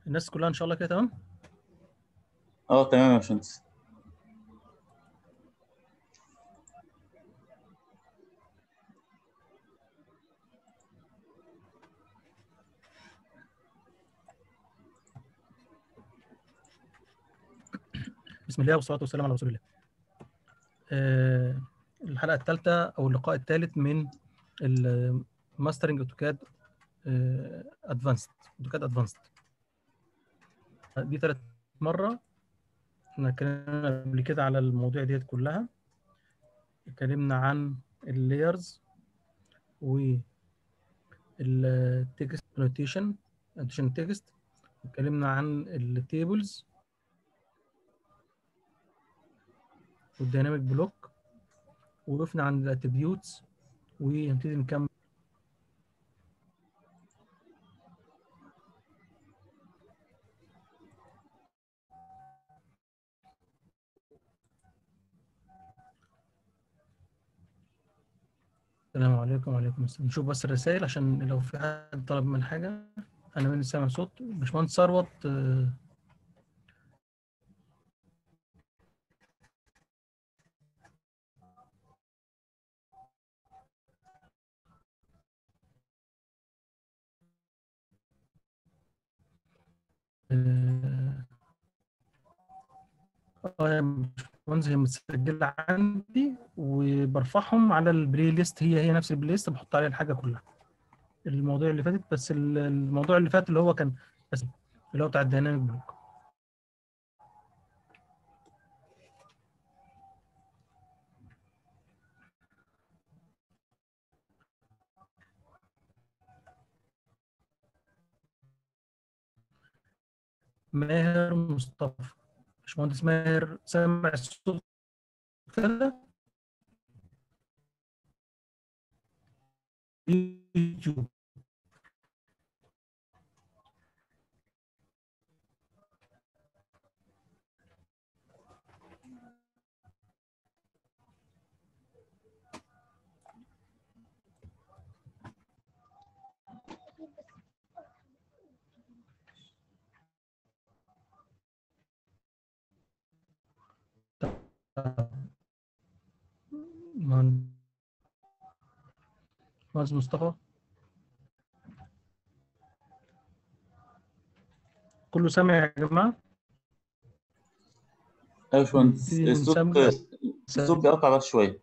الناس كلها ان شاء الله كده تمام اه تمام يا باشمهندس بسم الله والصلاه والسلام على رسول الله آه، الحلقه الثالثه او اللقاء الثالث من الماسترنج اوتوكاد ادفانسد اوتوكاد ادفانسد دي ثالث مره احنا اتكلمنا قبل كده على المواضيع ديت كلها اتكلمنا عن اللايرز و التكست نوتيشن نوتيشن تكست اتكلمنا عن التيبلز والديناميك بلوك ووقفنا عند الاتريبيوتس ونبتدي نكمل السلام عليكم وعليكم السلام نشوف بس الرسائل عشان لو في حد طلب من حاجة أنا من سامع صوت باشمهندس ثروت آه، اه آه، يا باشمهندس هي متسجلة عندي وبرفعهم على البلاي ليست هي هي نفس البلاي ليست بحط عليها الحاجة كلها المواضيع اللي فاتت بس ال- الموضوع اللي فات اللي هو كان بس اللي هو بتاع الديناميك بلوك ماهر مصطفى باشمهندس ماهر سامع الصوت كده يوتيوب مهندس مهندس مصطفى كله سامع يا جماعة ايوه يا باشمهندس نبتدي الصوت نسمي الصوت بيقطع بس شويه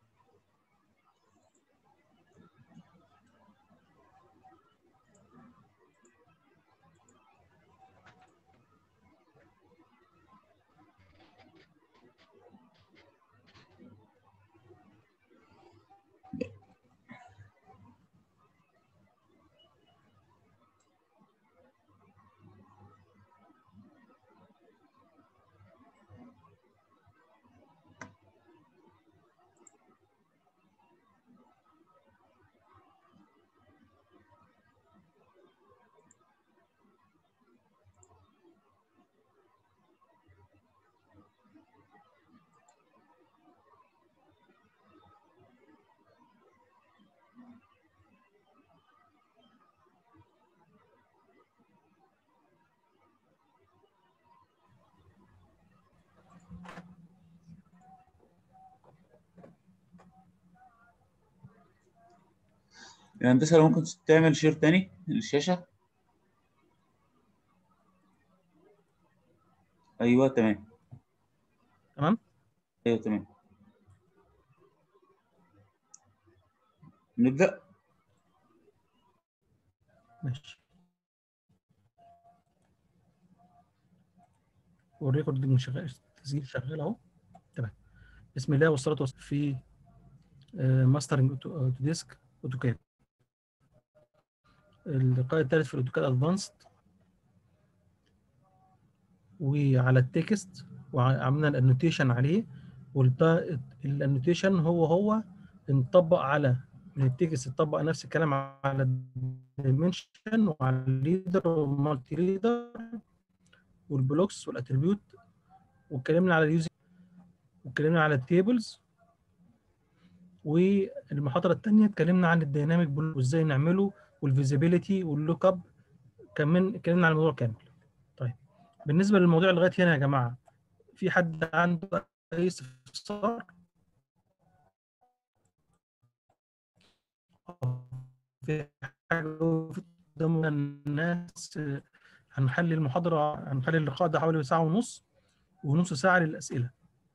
يا هندسه لو ممكن تعمل شير تاني للشاشه ايوه تمام تمام ايوه تمام نبدا ماشي والريكورد شغال التسجيل شغال اهو تمام بسم الله والصلاة والسلام في ماسترنج اوتو ديسك اوتوكاد اللقاء الثالث في الاوتوكاد ادفانسد وعلى التكست وعملنا الانوتيشن عليه والانوتيشن هو هو انطبق على من التكست اتطبق نفس الكلام على الدايمنشن وعلى الليدر والمالتي ليدر والبلوكس والاتريبيوت واتكلمنا على اليوزنج واتكلمنا على التيبلز والمحاضره الثانيه اتكلمنا عن الديناميك بلوك وازاي نعمله والفيزيبيليتي واللوك اب كمان اتكلمنا على الموضوع كامل طيب بالنسبه للموضوع لغايه هنا يا جماعه في حد عنده اي استفسار في حاجه قدام الناس هنخلي المحاضره هنخلي اللقاء ده حوالي ساعه ونص ونص ساعه للاسئله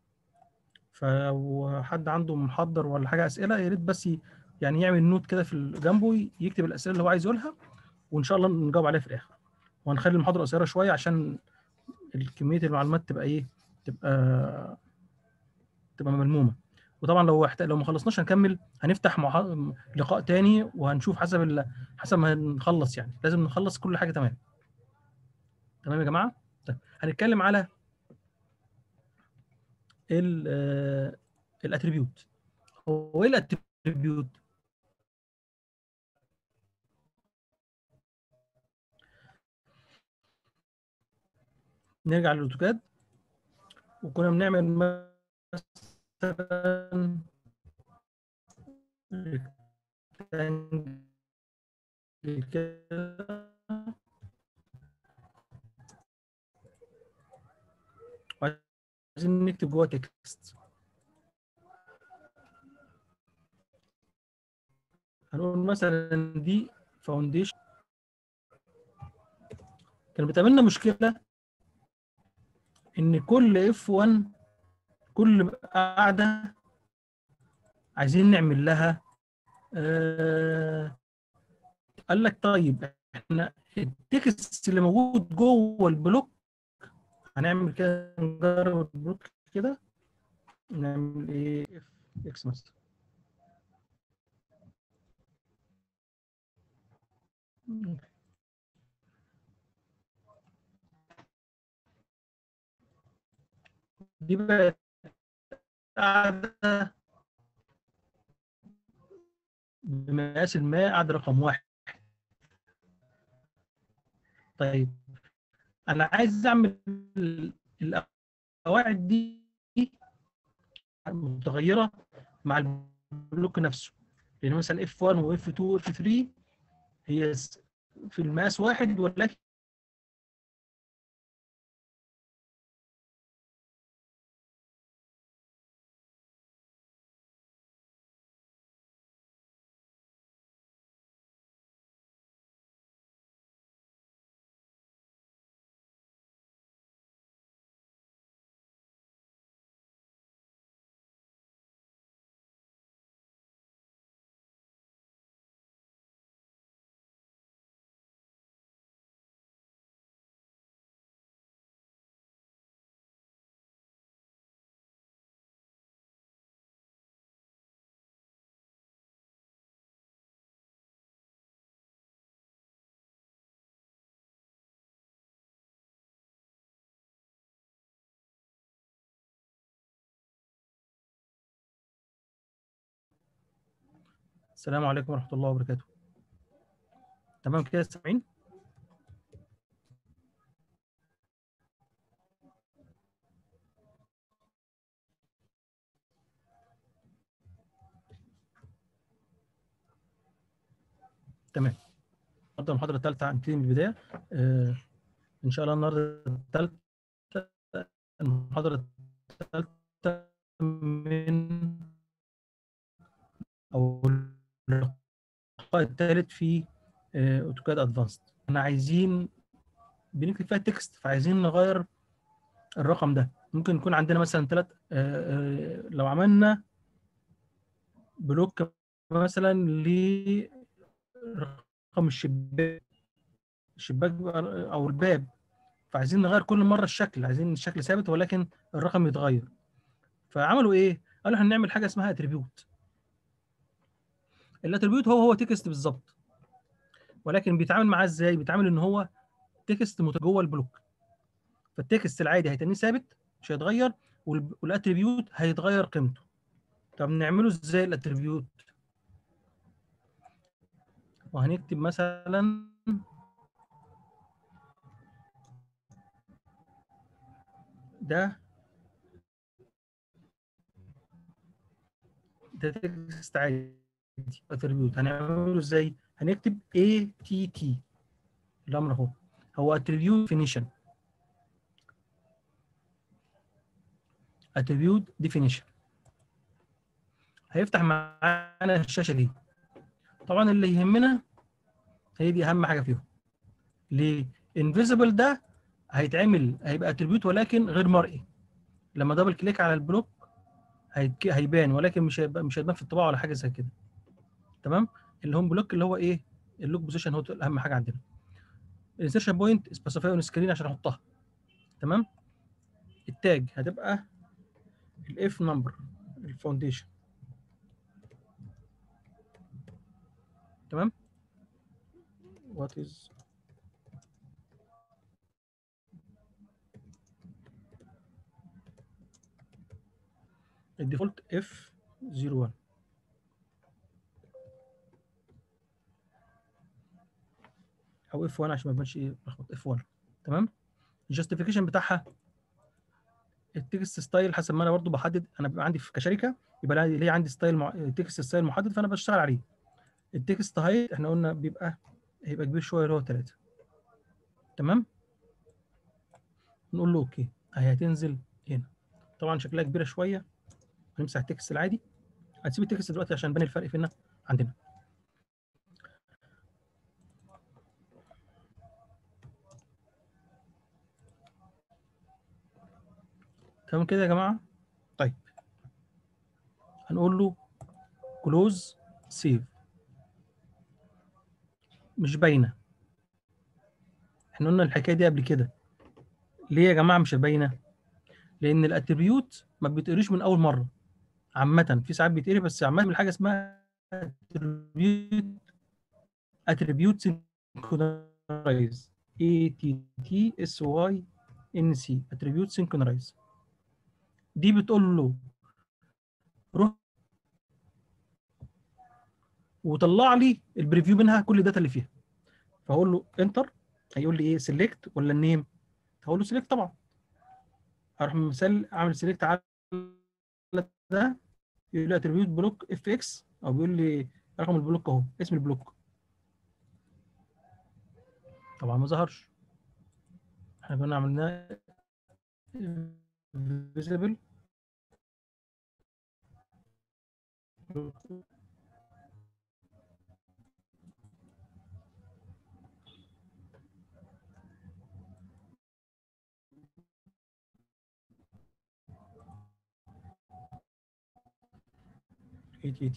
فلو حد عنده محضر ولا حاجه اسئله يا ريت بس ي- يعني يعمل نوت كده في جنبه يكتب الاسئله اللي هو عايز يقولها وان شاء الله نجاوب عليها في الاخر وهنخلي المحاضره قصيره شويه عشان كميه المعلومات تبقى ايه تبقى تبقى ملمومه وطبعا لو احت... لو ما خلصناش هنكمل هنفتح مح... لقاء تاني وهنشوف حسب ال... حسب ما هنخلص يعني لازم نخلص كل حاجه تمام تمام يا جماعه طيب هنتكلم على ال الاتريبيوت هو ايه الاتريبيوت نرجع للاوتوكاد وكنا بنعمل مثلا rectangle كده وعايزين نكتب جوه تكست هنقول مثلا دي فاونديشن كان بتقابلنا مشكله ان كل اف 1 كل قاعده عايزين نعمل لها آه قال لك طيب احنا التكست اللي موجود جوه البلوك هنعمل كده نجرب البلوك كده نعمل ايه اف اكس مثلا دي بقت قاعدة بمقاس الماء قاعدة رقم واحد طيب أنا عايز أعمل القواعد دي متغيرة مع البلوك نفسه لأن مثلا F1 و F2 و F3 هي في المقاس واحد ولكن السلام عليكم ورحمة الله وبركاته تمام كده سامعين تمام النهارده المحاضرة الثالثة هنبتدي من البداية آه إن شاء الله النهارده الثالثة المحاضرة الثالثة من أو اللقاء الثالث في اوتوكاد ادفانسد احنا عايزين بنكتب فيها تكست فعايزين نغير الرقم ده ممكن يكون عندنا مثلا ثلاث لو عملنا بلوك مثلا لرقم الشباك الشباك او الباب فعايزين نغير كل مره الشكل عايزين الشكل ثابت ولكن الرقم يتغير فعملوا ايه قالوا هنعمل حاجه اسمها اتريبيوت الاتريبيوت هو هو تكست بالظبط ولكن بيتعامل معاه ازاي بيتعامل ان هو تكست جوه البلوك فالتكست العادي هيتنيه ثابت مش هيتغير والاتريبيوت هيتغير قيمته طب نعمله ازاي الاتريبيوت وهنكتب مثلا ده ده تكست عادي اتريبيوت هنعمله ازاي هنكتب ATT الامر اهو هو اتريبيوت ديفينيشن اتريبيوت ديفينيشن هيفتح معانا الشاشه دي طبعا اللي يهمنا هي دي اهم حاجه فيهم ليه انفيزبل ده هيتعمل هيبقى اتريبيوت ولكن غير مرئي لما دبل كليك على البلوك هيك- هيبان ولكن مش هيبقى مش هيبان في الطباعه ولا حاجه زي كده تمام اللي هم بلوك اللي هو ايه اللوك بوزيشن هو اهم حاجه عندنا الانسيرشن بوينت سبيسيفاي اون سكرين عشان احطها تمام التاج هتبقى الاف نمبر الفاونديشن تمام وات از الديفولت اف 01 او اف 1 عشان ما يبانش ايه لخبط اف 1 تمام الجاستيفيكيشن بتاعها التكست ستايل حسب ما انا برضو بحدد انا بيبقى عندي في كشركه يبقى لي عندي ستايل مع... تكست ستايل محدد فانا بشتغل عليه التكست هايت احنا قلنا بيبقى هيبقى كبير شويه اللي هو 3 تمام نقول له اوكي اهي هتنزل هنا طبعا شكلها كبيره شويه هنمسح التكست العادي هنسيب التكست دلوقتي عشان نبان الفرق فينا عندنا تمام كده يا جماعه طيب هنقول له كلوز سيف مش باينه احنا قلنا الحكايه دي قبل كده ليه يا جماعه مش باينه لان الاتريبيوت ما بيتقريش من اول مره عامه في ساعات بيتقري بس عامه من حاجه اسمها اتريبيوت اتريبيوت سينكرونايز اي تي تي اس واي ان سي اتريبيوت سينكرونايز دي بتقول له روح وطلع لي البريفيو منها كل الداتا اللي فيها فاقول له انتر هيقول لي ايه سيلكت ولا النيم هقول له سيلكت طبعا هروح مثال اعمل سيلكت على ده يقول لي اتريبيوت بلوك اف اكس او بيقول لي رقم البلوك اهو اسم البلوك طبعا ما ظهرش احنا كنا عملناه visible ATT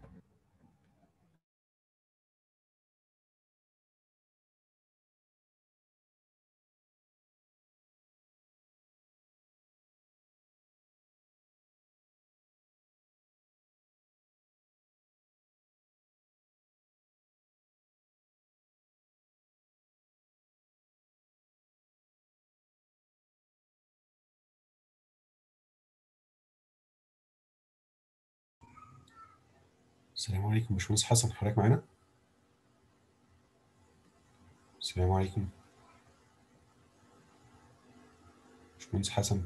السلام عليكم باشمهندس حسن حضرتك معانا؟ السلام عليكم باشمهندس حسن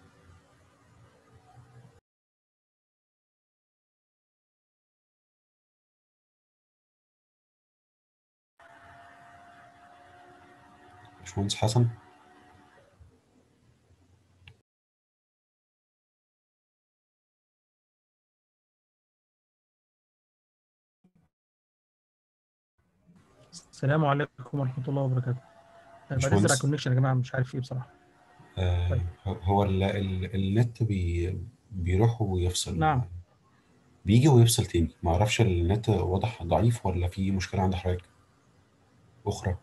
باشمهندس حسن السلام عليكم ورحمة الله وبركاته بعد باشمهندس. ازرع كونكشن يا جماعة مش عارف ايه بصراحة آه طيب. هو ال ال النت بي بيروح ويفصل نعم. بيجي ويفصل تاني ما اعرفش النت واضح ضعيف ولا في مشكلة عند حضرتك أخرى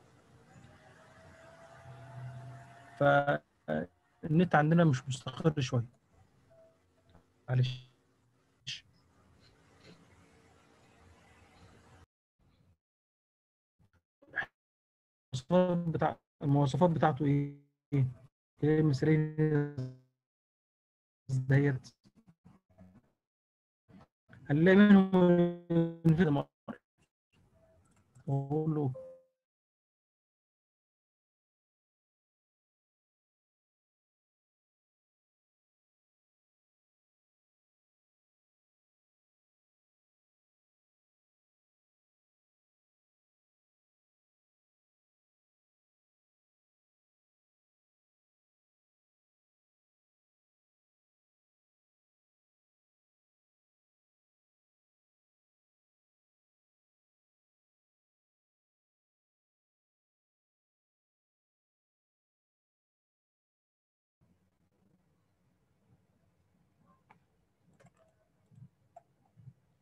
فالنت عندنا مش مستقر شوية معلش المواصفات بتاع المواصفات بتاعته ايه؟ ايه إيه المثالية ديت هنلاقي منهم واقول له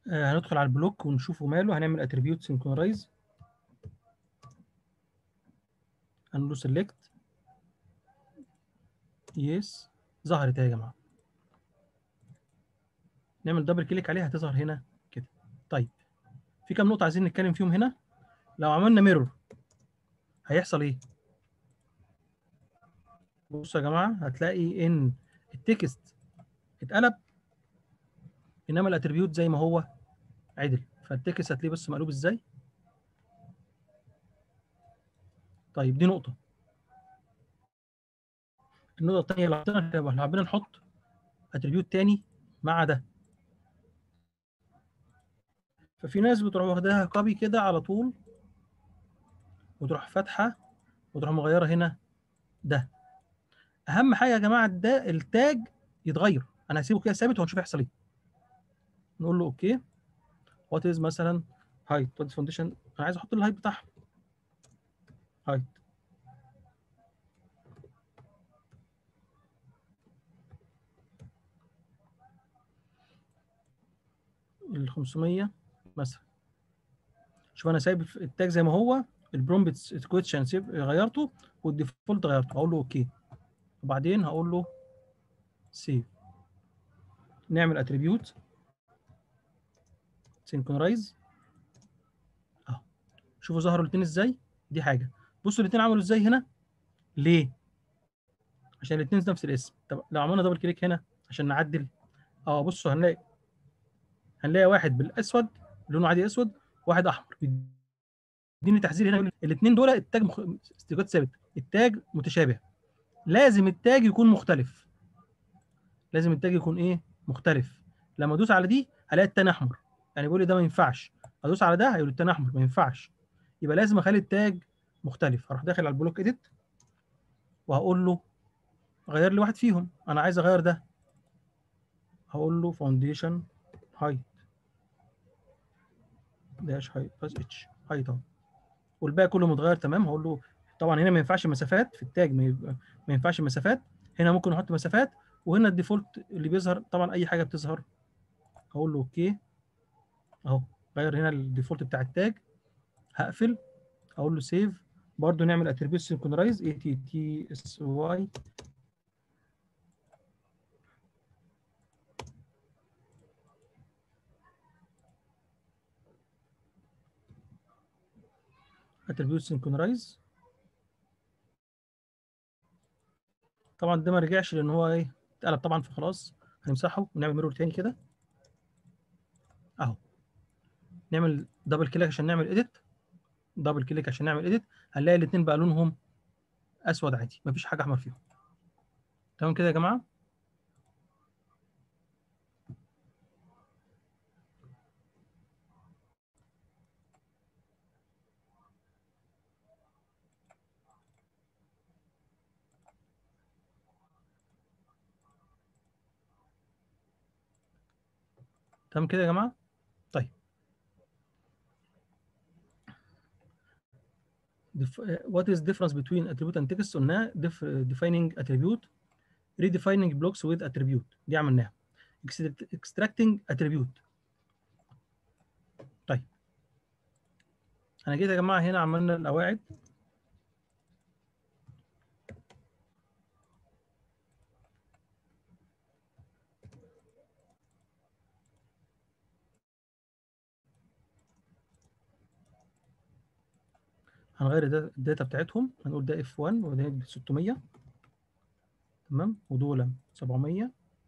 آه، هندخل على البلوك ونشوفه ماله هنعمل اتريبيوت سينكرونايز هنقول له سيلكت يس ظهرت اهي يا جماعه نعمل دبل كليك عليها هتظهر هنا كده طيب في كام نقطه عايزين نتكلم فيهم هنا لو عملنا ميرور هيحصل ايه بصوا يا جماعه هتلاقي ان التكست اتقلب انما الاتريبيوت زي ما هو عدل فالتكست هتلاقيه بس مقلوب ازاي طيب دي نقطه النقطه الثانيه لو حطينا لو حبينا نحط اتريبيوت تاني مع ده ففي ناس بتروح واخداها كوبي كده على طول وتروح فاتحه وتروح مغيره هنا ده اهم حاجه يا جماعه ده التاج يتغير انا هسيبه كده ثابت وهنشوف يحصل ايه نقول له اوكي وات از مثلا هايت وات فاونديشن انا عايز احط الهايت بتاعها هايت ال 500 مثلا شوف انا سايب التاج زي ما هو البرومبت كويشن غيرته والديفولت غيرته هقول له اوكي وبعدين هقول له سيف نعمل اتريبيوت سينكرونايز اهو شوفوا ظهروا الاثنين ازاي دي حاجه بصوا الاثنين عملوا ازاي هنا ليه عشان الاثنين نفس الاسم طب لو عملنا دبل كليك هنا عشان نعدل اه بصوا هنلاقي هنلاقي واحد بالاسود لونه عادي اسود واحد احمر بيديني تحذير هنا الاثنين دول التاج مخ... استيقاظ ثابت التاج متشابه لازم التاج يكون مختلف لازم التاج يكون ايه مختلف لما ادوس على دي هلاقي التاني احمر يعني بيقول لي ده ما ينفعش ادوس على ده هيقول التاني احمر ما ينفعش يبقى لازم اخلي التاج مختلف هروح داخل على البلوك اديت وهقول له غير لي واحد فيهم انا عايز اغير ده هقول له فاونديشن هايت داش هايت بس اتش هايت اهو والباقي كله متغير تمام هقول له طبعا هنا ما ينفعش مسافات في التاج ما, يبقى ما ينفعش مسافات هنا ممكن نحط مسافات وهنا الديفولت اللي بيظهر طبعا اي حاجه بتظهر هقول له اوكي اهو غير هنا الديفولت بتاع التاج هقفل اقول له سيف برضو نعمل اتريبيوت سينكرونايز اي تي تي اس واي اتريبيوت سينكرونايز طبعا ده ما رجعش لان هو ايه اتقلب طبعا فخلاص هنمسحه ونعمل ميرور تاني كده اهو نعمل دبل كليك عشان نعمل اديت دبل كليك عشان نعمل اديت هنلاقي الاثنين بقى لونهم اسود عادي مفيش حاجه احمر فيهم تمام كده يا جماعه تمام كده يا جماعه طيب what is difference between attribute and text قلنا defining attribute redefining blocks with attribute دي عملناها extracting attribute طيب انا جيت يا جماعه هنا عملنا القواعد هنغير الداتا بتاعتهم هنقول ده اف 1 وده 600 تمام ودول 700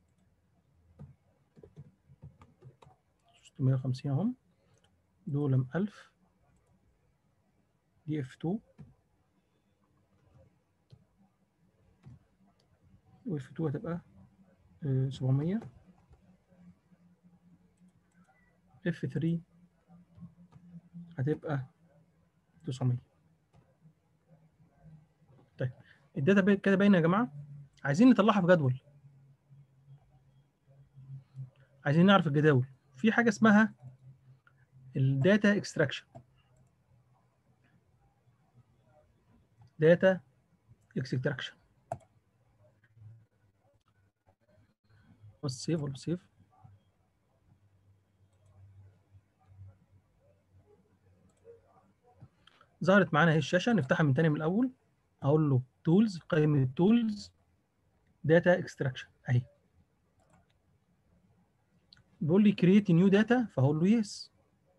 650 اهم دول 1000 دي اف 2 واف 2 هتبقى 700 اف 3 هتبقى 900 طيب الداتا كده باينه يا جماعه عايزين نطلعها في جدول عايزين نعرف الجداول في حاجه اسمها الداتا اكستراكشن داتا اكستراكشن بس سيف ولا سيف ظهرت معانا اهي الشاشه نفتحها من تاني من الاول اقول له تولز قائمه تولز داتا اكستراكشن اهي بيقول لي كرييت نيو داتا فهقول له يس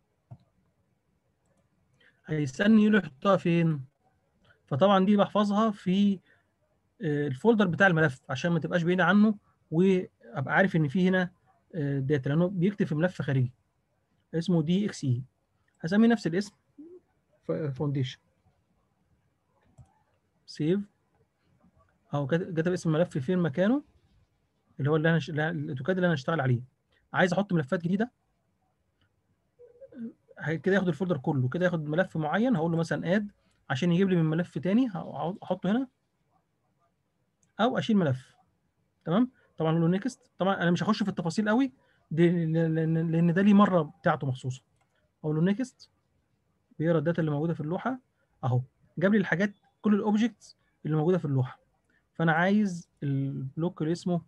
هيسالني يقول لي احطها فين فطبعا دي بحفظها في آه، الفولدر بتاع الملف عشان ما تبقاش بعيده عنه وابقى عارف ان في هنا داتا لانه بيكتب في ملف خارجي اسمه دي اكس اي هسميه نفس الاسم فاونديشن سيف او كت- كتب اسم الملف فين مكانه اللي هو اللي انا ش- اللي- الاوتوكاد اللي انا هشتغل عليه عايز احط ملفات جديده هي- كده ياخد الفولدر كله كده ياخد ملف معين هقول له مثلا اد عشان يجيب لي من ملف تاني هقعد احطه هنا او اشيل ملف تمام طبعا اقول له نيكست طبعا انا مش هخش في التفاصيل قوي دي لان لأن ده ليه مره بتاعته مخصوصه اقول له نيكست بيقرا الداتا اللي موجوده في اللوحه اهو جاب لي الحاجات كل الاوبجكتس اللي موجوده في اللوحه فانا عايز البلوك اللي اسمه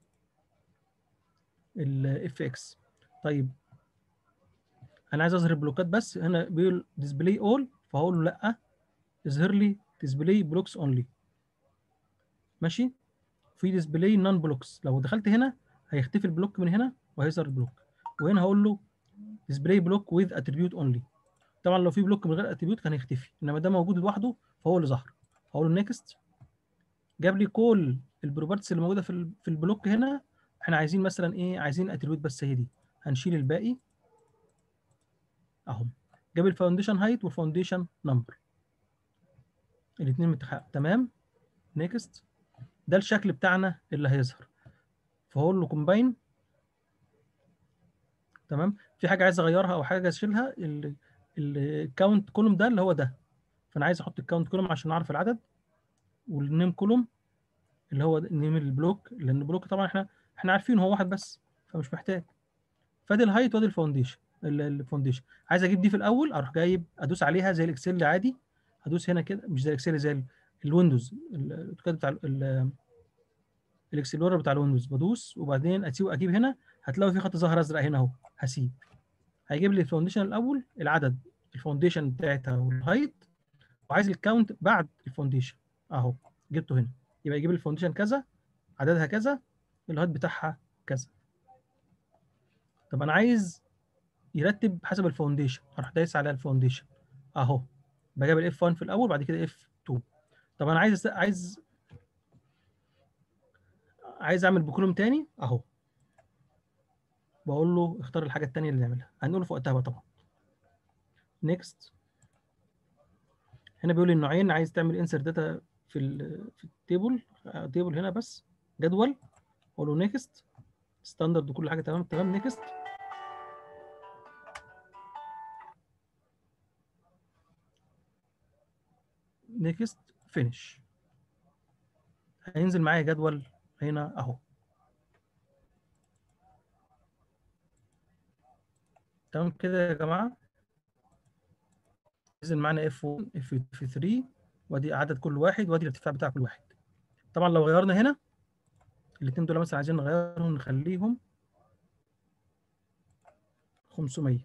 الاف اكس طيب انا عايز اظهر البلوكات بس هنا بيقول ديسبلاي اول فهقول له لا اظهر لي ديسبلاي بلوكس اونلي ماشي في ديسبلاي نون بلوكس لو دخلت هنا هيختفي البلوك من هنا وهيظهر البلوك وهنا هقول له ديسبلاي بلوك ويز اتريبيوت اونلي طبعا لو في بلوك من غير اتريبيوت كان هيختفي انما ده موجود لوحده فهو اللي ظهر هقول له نيكست جاب لي كل البروبرتيز اللي موجوده في ال- في البلوك هنا احنا عايزين مثلا ايه عايزين اتريبيوت بس هي دي هنشيل الباقي اهو جاب الفاونديشن هايت والفاونديشن نمبر الاثنين متحقق تمام نيكست ده الشكل بتاعنا اللي هيظهر فهقول له كومباين تمام في حاجه عايز اغيرها او حاجه اشيلها الكاونت كولوم ده اللي هو ده فانا عايز احط الكاونت كولوم عشان اعرف العدد والنيم كولوم اللي هو نيم البلوك لان البلوك طبعا احنا احنا عارفين هو واحد بس فمش محتاج فادي الهايت وادي الفاونديشن ال- الفاونديشن عايز اجيب دي في الاول اروح جايب ادوس عليها زي الاكسل عادي هدوس هنا كده مش زي الاكسل زي ال- الويندوز ال- الاوتوكاد بتاع ال- ال- الاكسلورر بتاع الويندوز بدوس وبعدين اسيب اجيب هنا هتلاقوا في خط ظهر ازرق هنا اهو هسيب هيجيب لي الفاونديشن الاول العدد الفاونديشن بتاعتها والهايت وعايز الكاونت بعد الفاونديشن اهو جبته هنا يبقى يجيب لي الفاونديشن كذا عددها كذا الهايت بتاعها كذا طب انا عايز يرتب حسب الفاونديشن اروح دايس على الفاونديشن اهو بجيب الاف 1 في الاول بعد كده اف 2 طب انا عايز عايز عايز اعمل بكولوم تاني اهو بقول له اختار الحاجه التانيه اللي نعملها هنقوله في وقتها بقى طبعا نيكست هنا بيقول لي النوعين عايز تعمل انسر داتا في ال في التيبل تيبل هنا بس جدول اقول له نيكست ستاندرد وكل حاجه تمام تمام نيكست نيكست فينيش هينزل معايا جدول هنا اهو تمام كده يا جماعه نزل معانا اف 1 اف 3 وادي عدد كل واحد وادي الارتفاع بتاع كل واحد طبعا لو غيرنا هنا الاثنين دول مثلا عايزين نغيرهم نخليهم 500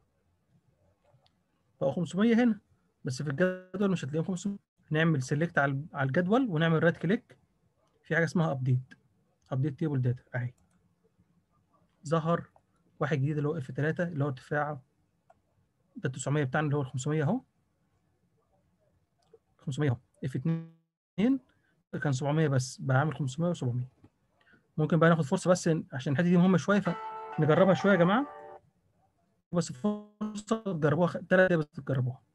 بقوا 500 هنا بس في الجدول مش هتلاقيهم 500 نعمل سيلكت على على الجدول ونعمل رايت كليك في حاجه اسمها ابديت ابديت تيبل داتا اهي ظهر واحد جديد اللي هو اف 3 اللي هو ارتفاعه ده 900 بتاعنا اللي هو ال 500 اهو 500 اهو اف 2 كان 700 بس بقى عامل 500 و700 ممكن بقى ناخد فرصه بس عشان الحته دي مهمه شويه فنجربها شويه يا جماعه بس فرصه تجربوها ثلاث دقايق بس تجربوها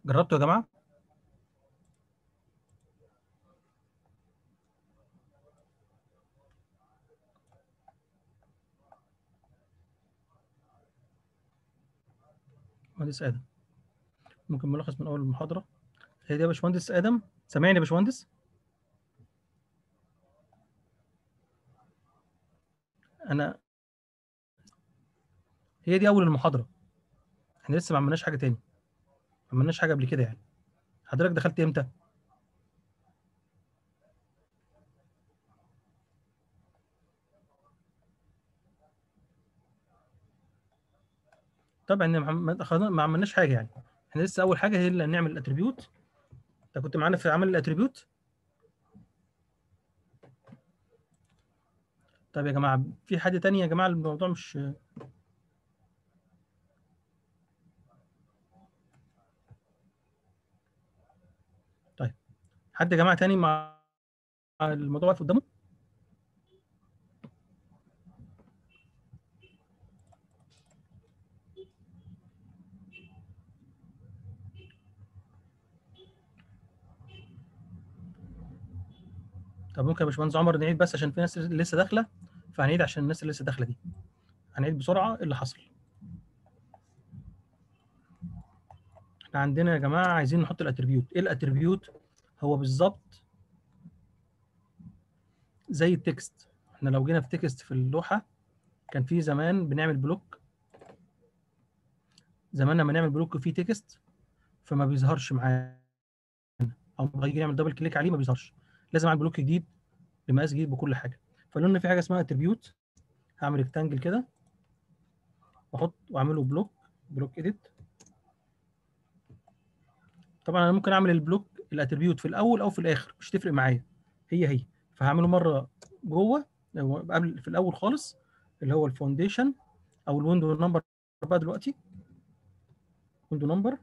جربتوا يا جماعه مهندس ادم ممكن ملخص من اول المحاضره هي دي يا باشمهندس ادم سامعني يا باشمهندس انا هي دي اول المحاضره احنا لسه ما عملناش حاجه تاني ما عملناش حاجه قبل كده يعني حضرتك دخلت امتى طبعا ما عم- ما ما عملناش حاجه يعني احنا لسه اول حاجه هي اللي نعمل الاتريبيوت انت كنت معانا في عمل الاتريبيوت طيب يا جماعه في حد تاني يا جماعه الموضوع مش طيب حد يا جماعه تاني مع مع الموضوع واقف قدامه طب ممكن يا باشمهندس عمر نعيد بس عشان في ناس لسه داخله فهنعيد عشان الناس اللي لسه داخله دي هنعيد بسرعه إيه اللي حصل احنا عندنا يا جماعه عايزين نحط الاتريبيوت ايه الاتريبيوت هو بالظبط زي التكست احنا لو جينا في تكست في اللوحه كان في زمان بنعمل بلوك زمان لما نعمل بلوك فيه تكست فما بيظهرش معانا او نيجي نعمل دبل كليك عليه ما بيظهرش لازم اعمل بلوك جديد بمقاس جديد بكل حاجه فقالوا لنا في حاجه اسمها اتريبيوت هعمل ريكتانجل كده واحط واعمله بلوك بلوك اديت طبعا انا ممكن اعمل البلوك الاتريبيوت في الاول او في الاخر مش تفرق معايا هي هي فهعمله مره جوه أو قبل في الاول خالص اللي هو الفاونديشن او الويندو نمبر بقى دلوقتي ويندو نمبر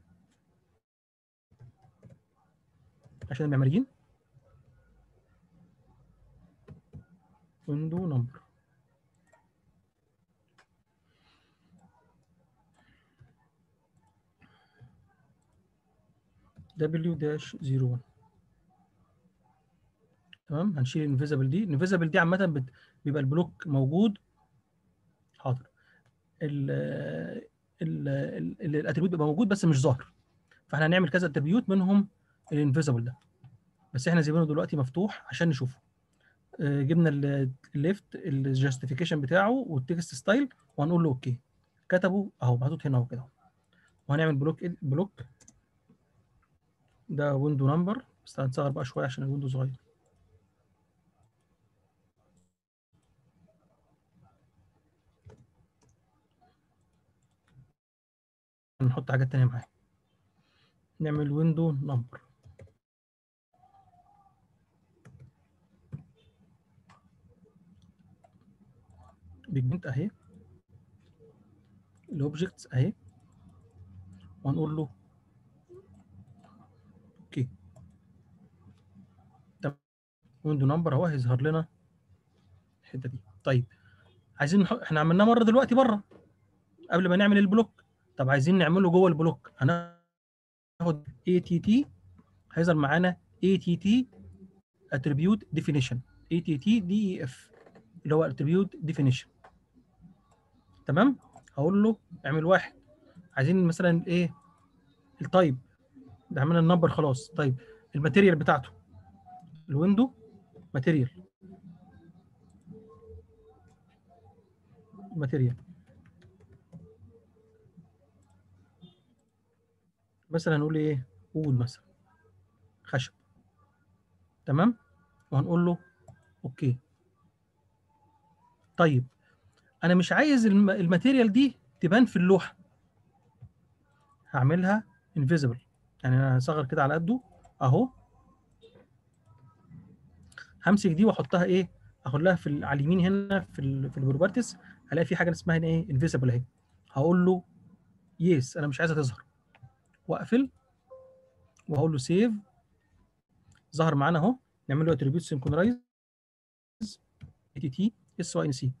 عشان المعماريين ويندو نمبر W داش 01 تمام هنشيل الانفيزبل دي الانفيزبل دي عامه بت- بيبقى البلوك موجود حاضر ال ال ال- الاتريبيوت بيبقى موجود بس مش ظاهر فاحنا هنعمل كذا اتريبيوت منهم الانفيزبل ده بس احنا سيبينه دلوقتي مفتوح عشان نشوفه آه، جبنا الليفت الجاستيفيكيشن بتاعه والتكست ستايل وهنقول له اوكي كتبه اهو محطوط هنا اهو كده وهنعمل بلوك بلوك ده ويندو نمبر بس هنصغر بقى شويه عشان الويندو صغير نحط حاجات تانية معاه نعمل ويندو نمبر بيجمنت اهي الاوبجكتس اهي وهنقول له اوكي تمام ويندو نمبر اهو هيظهر لنا الحته دي طيب عايزين نحط احنا عملناه مره دلوقتي بره قبل ما نعمل البلوك طب عايزين نعمله جوه البلوك هناخد اي تي تي هيظهر معانا اي تي تي اتريبيوت ديفينيشن اي تي تي دي اي اف اللي هو اتريبيوت ديفينيشن تمام هقول له اعمل واحد عايزين مثلا الايه التايب ده عملنا النمبر خلاص طيب الماتيريال بتاعته الويندو ماتيريال ماتيريال مثلا نقول ايه قول مثلا خشب تمام وهنقول له اوكي طيب انا مش عايز الم- الماتيريال دي تبان في اللوحه هعملها انفيزبل يعني انا هصغر كده على قده اهو همسك دي واحطها ايه اخد لها في ال- على اليمين هنا في ال في البروبرتيز هلاقي في حاجه اسمها هنا ايه انفيزبل اهي هقول له يس انا مش عايزها تظهر واقفل وهقول له سيف ظهر معانا اهو نعمل له اتريبيوت سينكرونايز تي تي اس واي ان سي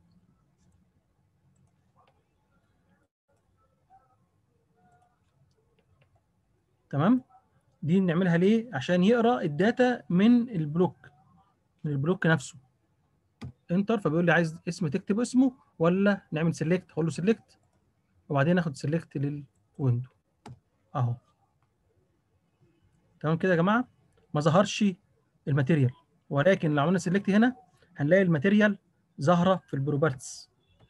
تمام دي نعملها ليه عشان يقرا الداتا من البلوك من البلوك نفسه انتر فبيقول لي عايز اسم تكتب اسمه ولا نعمل سيلكت اقول له سيلكت وبعدين اخد سيلكت للويندو اهو تمام كده يا جماعه ما ظهرش الماتيريال ولكن لو عملنا سيلكت هنا هنلاقي الماتيريال ظاهره في البروبرتس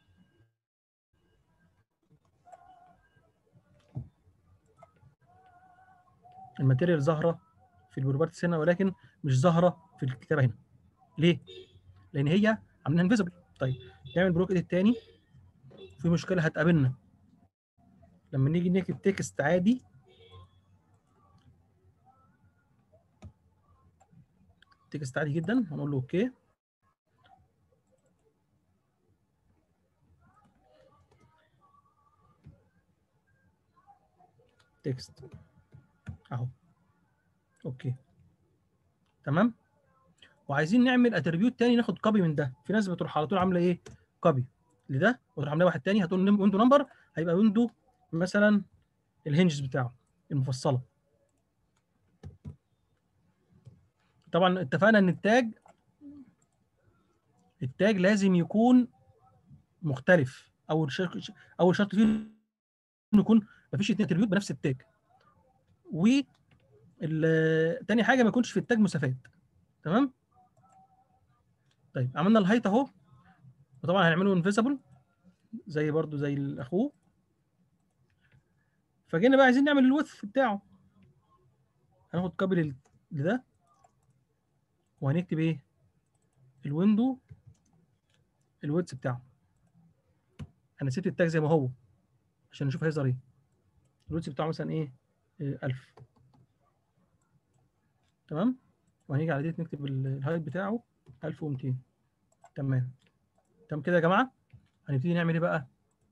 الماتيريال ظاهره في البروبرتس هنا ولكن مش ظاهره في الكتابه هنا ليه لان هي عاملينها انفيزبل طيب نعمل بلوك ايديت تاني في مشكله هتقابلنا لما نيجي نكتب تكست عادي تكست عادي جدا هنقول له اوكي تكست اهو اوكي تمام وعايزين نعمل اتريبيوت تاني ناخد كوبي من ده في ناس بتروح على طول عامله ايه كوبي لده وتروح عامله واحد تاني هتقول ويندو نمبر هيبقى ويندو مثلا الهنجز بتاعه المفصله طبعا اتفقنا ان التاج التاج لازم يكون مختلف اول شرط اول شرط فيه انه يكون مفيش اتنين اتريبيوت بنفس التاج و تاني حاجه ما يكونش في التاج مسافات تمام طيب عملنا الهايت اهو وطبعا هنعمله انفيزبل زي برضو زي الاخوه فجينا بقى عايزين نعمل الوث بتاعه هناخد كابل لده وهنكتب ايه الويندو الويدث بتاعه انا سبت التاج زي ما هو عشان نشوف هيظهر ايه الويدث بتاعه مثلا ايه, إيه 1000 تمام وهنيجي على ديت نكتب الهايت بتاعه 1200 تمام تمام كده يا جماعه هنبتدي نعمل ايه بقى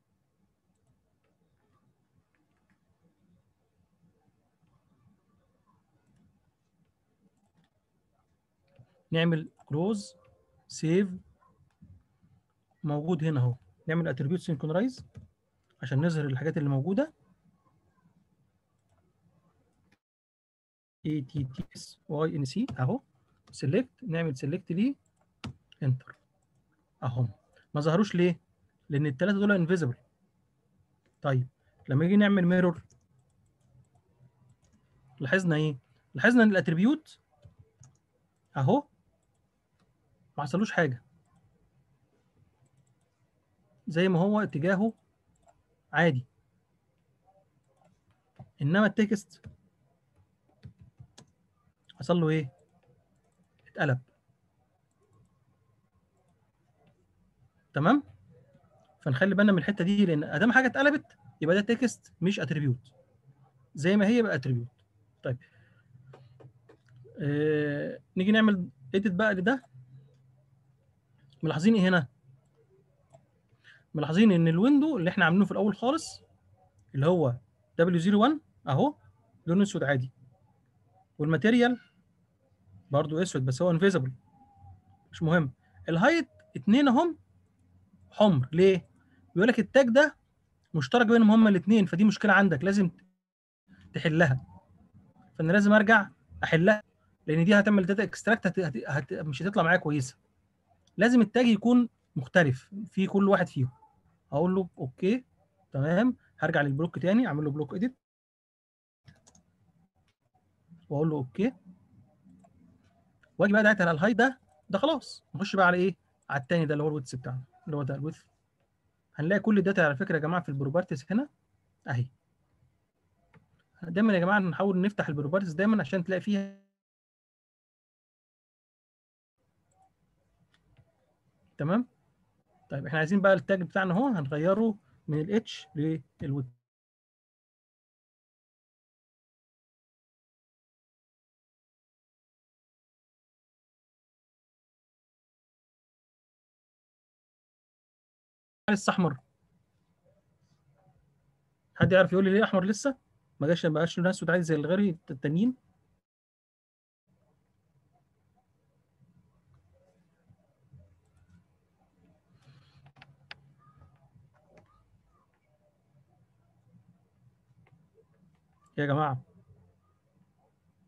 نعمل كلوز سيف موجود هنا اهو نعمل اتريبيوت سينكرونايز عشان نظهر الحاجات اللي موجوده اي تي تي اس واي ان سي اهو سيلكت نعمل سيلكت ليه انتر اهم ما ظهروش ليه لان الثلاثه دول انفيزبل طيب لما يجي نعمل ميرور لاحظنا ايه لاحظنا ان الاتريبيوت اهو ما حصلوش حاجه زي ما هو اتجاهه عادي انما التكست حصل له ايه اتقلب تمام فنخلي بالنا من الحته دي لان ادام حاجه اتقلبت يبقى ده تكست مش اتريبيوت زي ما هي يبقى اتريبيوت طيب آه نيجي نعمل اديت بقى لده ملاحظين ايه هنا ملاحظين ان الويندو اللي احنا عاملينه في الاول خالص اللي هو W01 اهو لونه اسود عادي والماتيريال برضو اسود بس هو انفيزبل مش مهم الهايت اتنين اهم حمر ليه بيقول لك التاج ده مشترك بينهم هما الاثنين فدي مشكله عندك لازم تحلها فانا لازم ارجع احلها لان دي هتعمل داتا اكستراكت هت... هت... هت... مش هتطلع معايا كويسه لازم التاج يكون مختلف في كل واحد فيهم هقول له اوكي تمام هرجع للبلوك تاني اعمل له بلوك اديت واقول له اوكي واجي بقى دلوقتي على الهاي ده ده خلاص نخش بقى على ايه على التاني ده اللي هو الويدث بتاعنا اللي هو ده الويدث هنلاقي كل الداتا على فكره يا جماعه في البروبرتيز هنا اهي دايما يا جماعه نحاول نفتح البروبرتيز دايما عشان تلاقي فيها تمام طيب احنا عايزين بقى التاج بتاعنا اهو هنغيره من الاتش للويدث لسه احمر حد يعرف يقول لي ليه احمر لسه ما جاش ما بقاش لونه اسود عادي زي الغير التانيين يا جماعه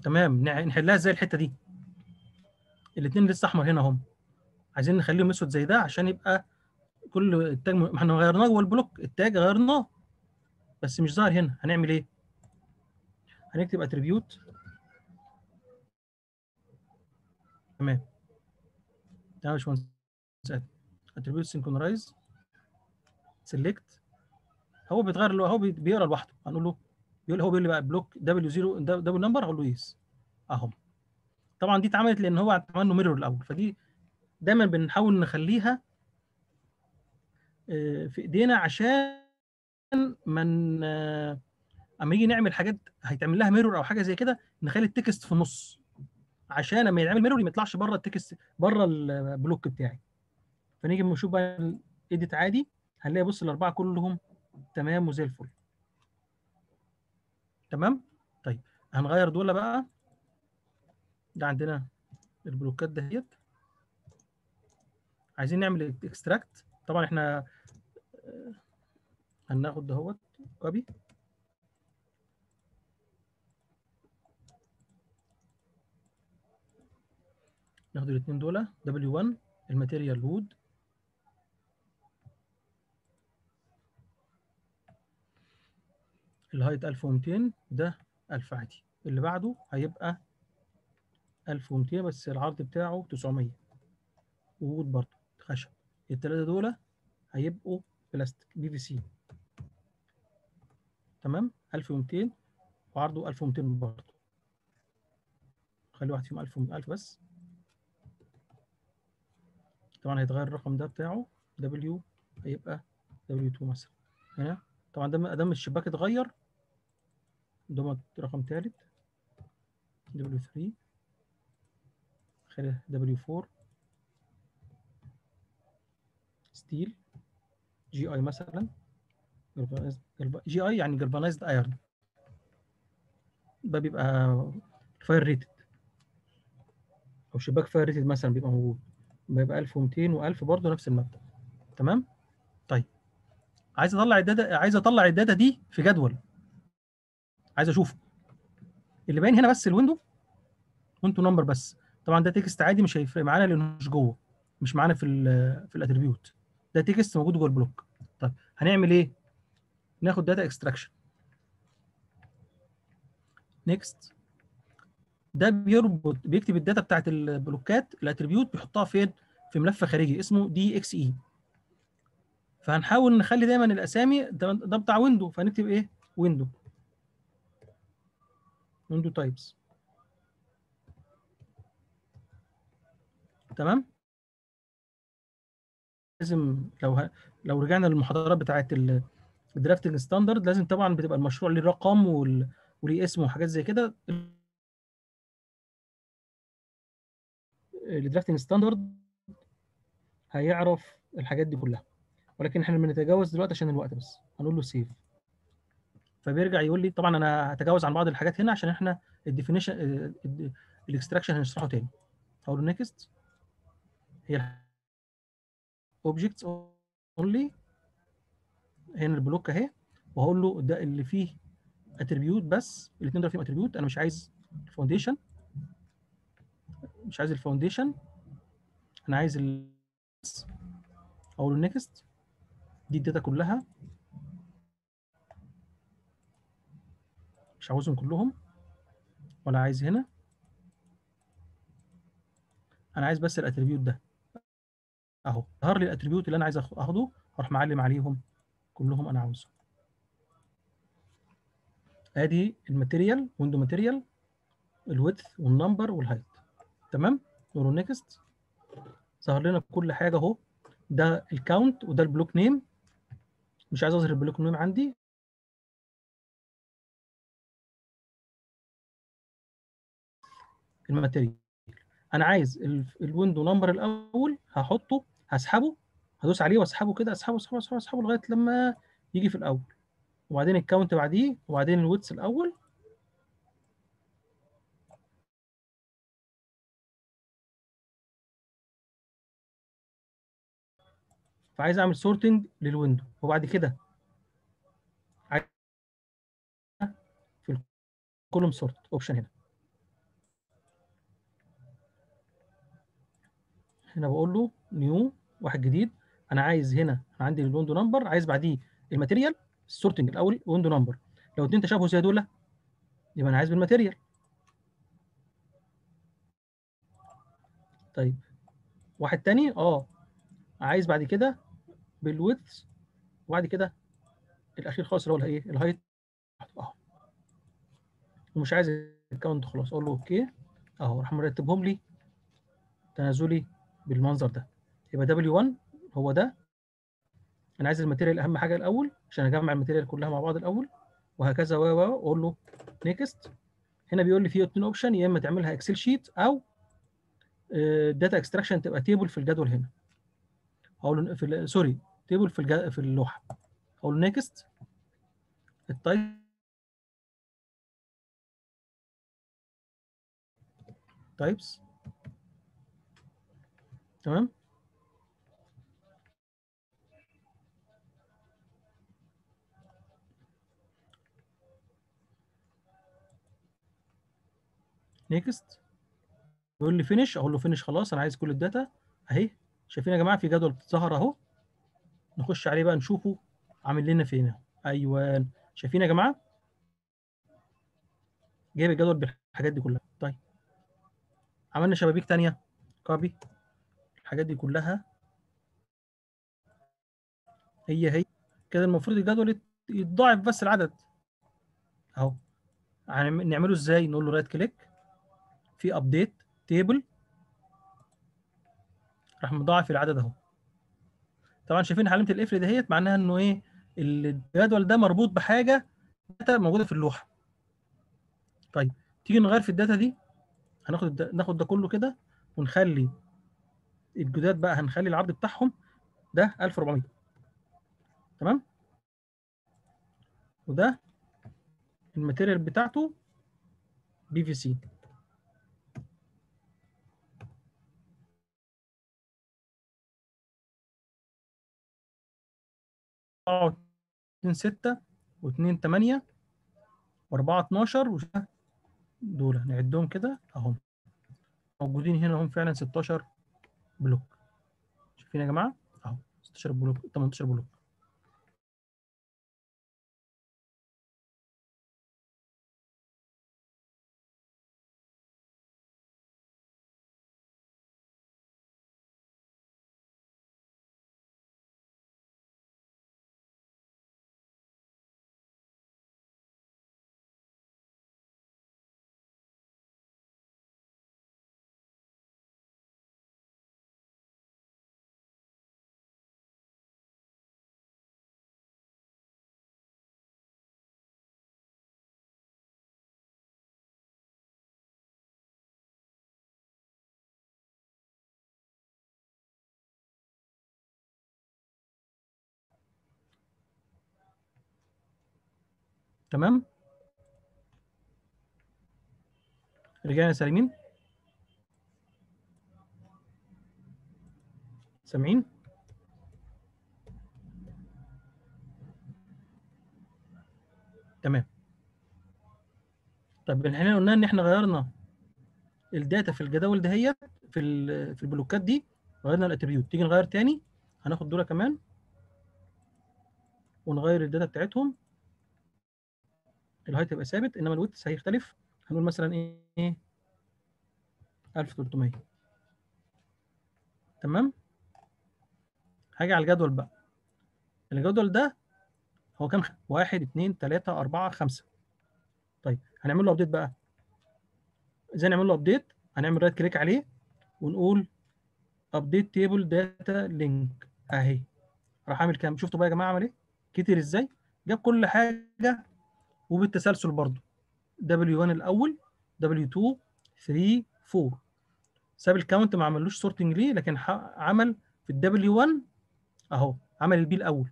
تمام نع- نحلها ازاي الحته دي الاثنين لسه احمر هنا هم عايزين نخليهم اسود زي ده عشان يبقى كل التاج م- ما احنا غيرناه جوه البلوك التاج غيرناه بس مش ظاهر هنا هنعمل ايه هنكتب اتريبيوت تمام تمام يا باشمهندس اتريبيوت سينكرونايز سيلكت هو بيتغير له هو بي- بيقرا لوحده هنقول له بيقول هو بيقول لي بقى بلوك دبليو 0 دبل نمبر هقول له يس اهو طبعا دي اتعملت لان هو عمل له ميرور الاول فدي دايما بنحاول نخليها آه، في ايدينا عشان من آه، اما يجي نعمل حاجات هيتعمل لها ميرور او حاجه زي كده نخلي التكست في النص عشان لما يتعمل ميرور ما يطلعش بره التكست بره البلوك بتاعي فنيجي نشوف بقى الايديت عادي هنلاقي بص الاربعه كلهم تمام وزي الفل تمام طيب هنغير دول بقى ده عندنا البلوكات دهيت عايزين نعمل اكستراكت طبعا احنا آه، هناخد دهوت كوبي ناخد الاثنين دول W1 الماتيريال وود الهايت 1200 ده 1000 عادي اللي بعده هيبقى 1200 بس العرض بتاعه 900 وود برضه خشب الثلاثه دول هيبقوا بلاستيك بي في سي تمام 1200 وعرضه 1200 برضه خلي واحد فيهم 1000 1000 بس طبعا هيتغير الرقم ده بتاعه W هيبقى W2 مثلا هنا طبعا ده ادام الشباك اتغير ده رقم ثالث W3 خلي W4 ستيل جي اي مثلا جي اي يعني جلفانايزد ايرون ده بيبقى فاير ريتد او شباك فاير ريتد مثلا بيبقى موجود بيبقى 1200 و1000 برضه نفس المبدأ تمام طيب عايز اطلع الداتا عايز اطلع الداتا دي في جدول عايز اشوفه اللي باين هنا بس الويندو ويندو نمبر بس طبعا ده تكست عادي مش هيفرق معانا لانه مش جوه مش معانا في ال في الاتريبيوت ده تكست موجود جوه البلوك طيب هنعمل ايه ناخد داتا اكستراكشن نيكست ده بيربط بيكتب الداتا بتاعت البلوكات الاتريبيوت بيحطها فين في ملف خارجي اسمه دي اكس اي فهنحاول نخلي دايما الاسامي ده, ده بتاع ويندو فهنكتب ايه ويندو ويندو تايبس تمام لازم لو ه... لو رجعنا للمحاضرات بتاعت الدرافتنج ستاندرد لازم طبعا بتبقى المشروع ليه رقم وال... وليه اسم وحاجات زي كده الدرافتنج ستاندرد هيعرف الحاجات دي كلها ولكن احنا بنتجاوز دلوقتي عشان الوقت بس هنقول له سيف فبيرجع يقول لي طبعا انا هتجاوز عن بعض الحاجات هنا عشان احنا الديفينيشن الاكستراكشن هنشرحه تاني هقول له نيكست هي اوبجكتس اونلي هنا البلوك اهي وهقول له ده اللي فيه اتريبيوت بس الاثنين دول فيهم اتريبيوت انا مش عايز الفاونديشن مش عايز الفاونديشن انا عايز ال اقول له نيكست دي الداتا كلها مش عاوزهم كلهم ولا عايز هنا انا عايز بس الاتريبيوت ده اهو ظهر لي الاتريبيوت اللي انا عايز اخده هروح معلم عليهم كلهم انا عاوزهم ادي الماتيريال ويندو ماتيريال الويدث والنمبر والهايت تمام نقول نيكست ظهر لنا كل حاجه اهو ده الكاونت وده البلوك نيم مش عايز اظهر البلوك نيم عندي الماتيريال انا عايز الويندو نمبر الاول هحطه هسحبه هدوس عليه واسحبه كده اسحبه اسحبه اسحبه اسحبه لغايه لما يجي في الاول وبعدين الكاونت بعديه وبعدين الويتس الاول فعايز اعمل سورتنج للويندو وبعد كده في الكولوم سورت اوبشن هنا هنا بقول له نيو واحد جديد انا عايز هنا انا عندي الويندو نمبر عايز بعديه الماتيريال السورتنج الاول ويندو نمبر لو اتنين تشابه زي دول يبقى انا عايز بالماتيريال طيب واحد تاني اه عايز بعد كده بالويدث وبعد كده الاخير خالص اللي هو الايه الهايت اهو ومش عايز الكاونت خلاص اقول له اوكي اهو راح مرتبهم لي تنازلي بالمنظر ده يبقى W1 هو ده انا عايز الماتيريال اهم حاجه الاول عشان اجمع الماتيريال كلها مع بعض الاول وهكذا و و اقول له نيكست هنا بيقول لي في اتنين اوبشن يا اما تعملها اكسل شيت او داتا اكستراكشن تبقى تيبل في الجدول هنا هقول له في ال- سوري تيبل في الج... في اللوحه هقول له نيكست التايب تايبس تمام نيكست يقول لي فينش اقول له فينش خلاص انا عايز كل الداتا اهي شايفين يا جماعه في جدول ظهر اهو نخش عليه بقى نشوفه عامل لنا فين اهو ايوه شايفين يا جماعه جايب الجدول بالحاجات دي كلها طيب عملنا شبابيك تانية كوبي الحاجات دي كلها هي هي كده المفروض الجدول يت- يتضاعف بس العدد اهو هنعم- نعمله ازاي نقول له رايت كليك في ابديت تيبل راح مضاعف العدد اهو طبعا شايفين علامه القفل دهيت معناها انه ايه الجدول ده مربوط بحاجه داتا موجوده في اللوحه طيب تيجي نغير في الداتا دي هناخد الد... ناخد ده كله كده ونخلي الجداد بقى هنخلي العرض بتاعهم ده 1400 تمام وده الماتيريال بتاعته بي في سي اتنين ستة واتنين تمانية وأربعة اتناشر وش دول نعدهم كده أهم موجودين هنا هم فعلا 16 بلوك شايفين يا جماعة أهو 16 بلوك 18 بلوك تمام رجعنا سالمين سامعين تمام طب احنا قلنا ان احنا غيرنا الداتا في الجداول دهيت في ال- في البلوكات دي غيرنا الاتريبيوت تيجي نغير تاني هناخد دول كمان ونغير الداتا بتاعتهم الهايت هيبقى ثابت انما الويتس هيختلف هنقول مثلا ايه 1300 تمام هاجي على الجدول بقى الجدول ده هو كام خ- واحد اتنين تلاتة أربعة خمسة طيب هنعمل له ابديت بقى ازاي نعمل له ابديت هنعمل رايت كليك عليه ونقول ابديت تيبل داتا لينك اهي راح اعمل كام شفتوا بقى يا جماعه عمل ايه كتير ازاي جاب كل حاجه وبالتسلسل برضو W1 الاول W2 3 4 ساب الكاونت ما عملوش سورتنج ليه لكن ح- عمل في ال W1 اهو عمل البي الاول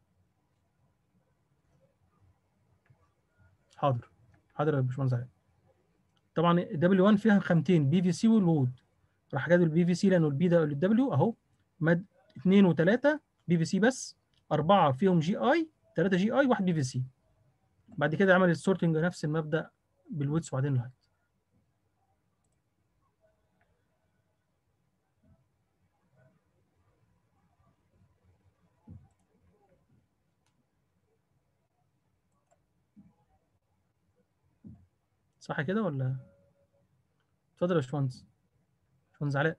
حاضر حاضر يا باشمهندس علي طبعا W1 فيها خامتين بي في سي والوود راح جاب البي في سي لانه البي ده للدبليو اهو مد 2 و3 بي في سي بس اربعه فيهم جي اي 3 جي اي واحد بي في سي بعد كده عمل السورتنج نفس المبدا بالويتس وبعدين الهايت صح كده ولا اتفضل يا باشمهندس باشمهندس علاء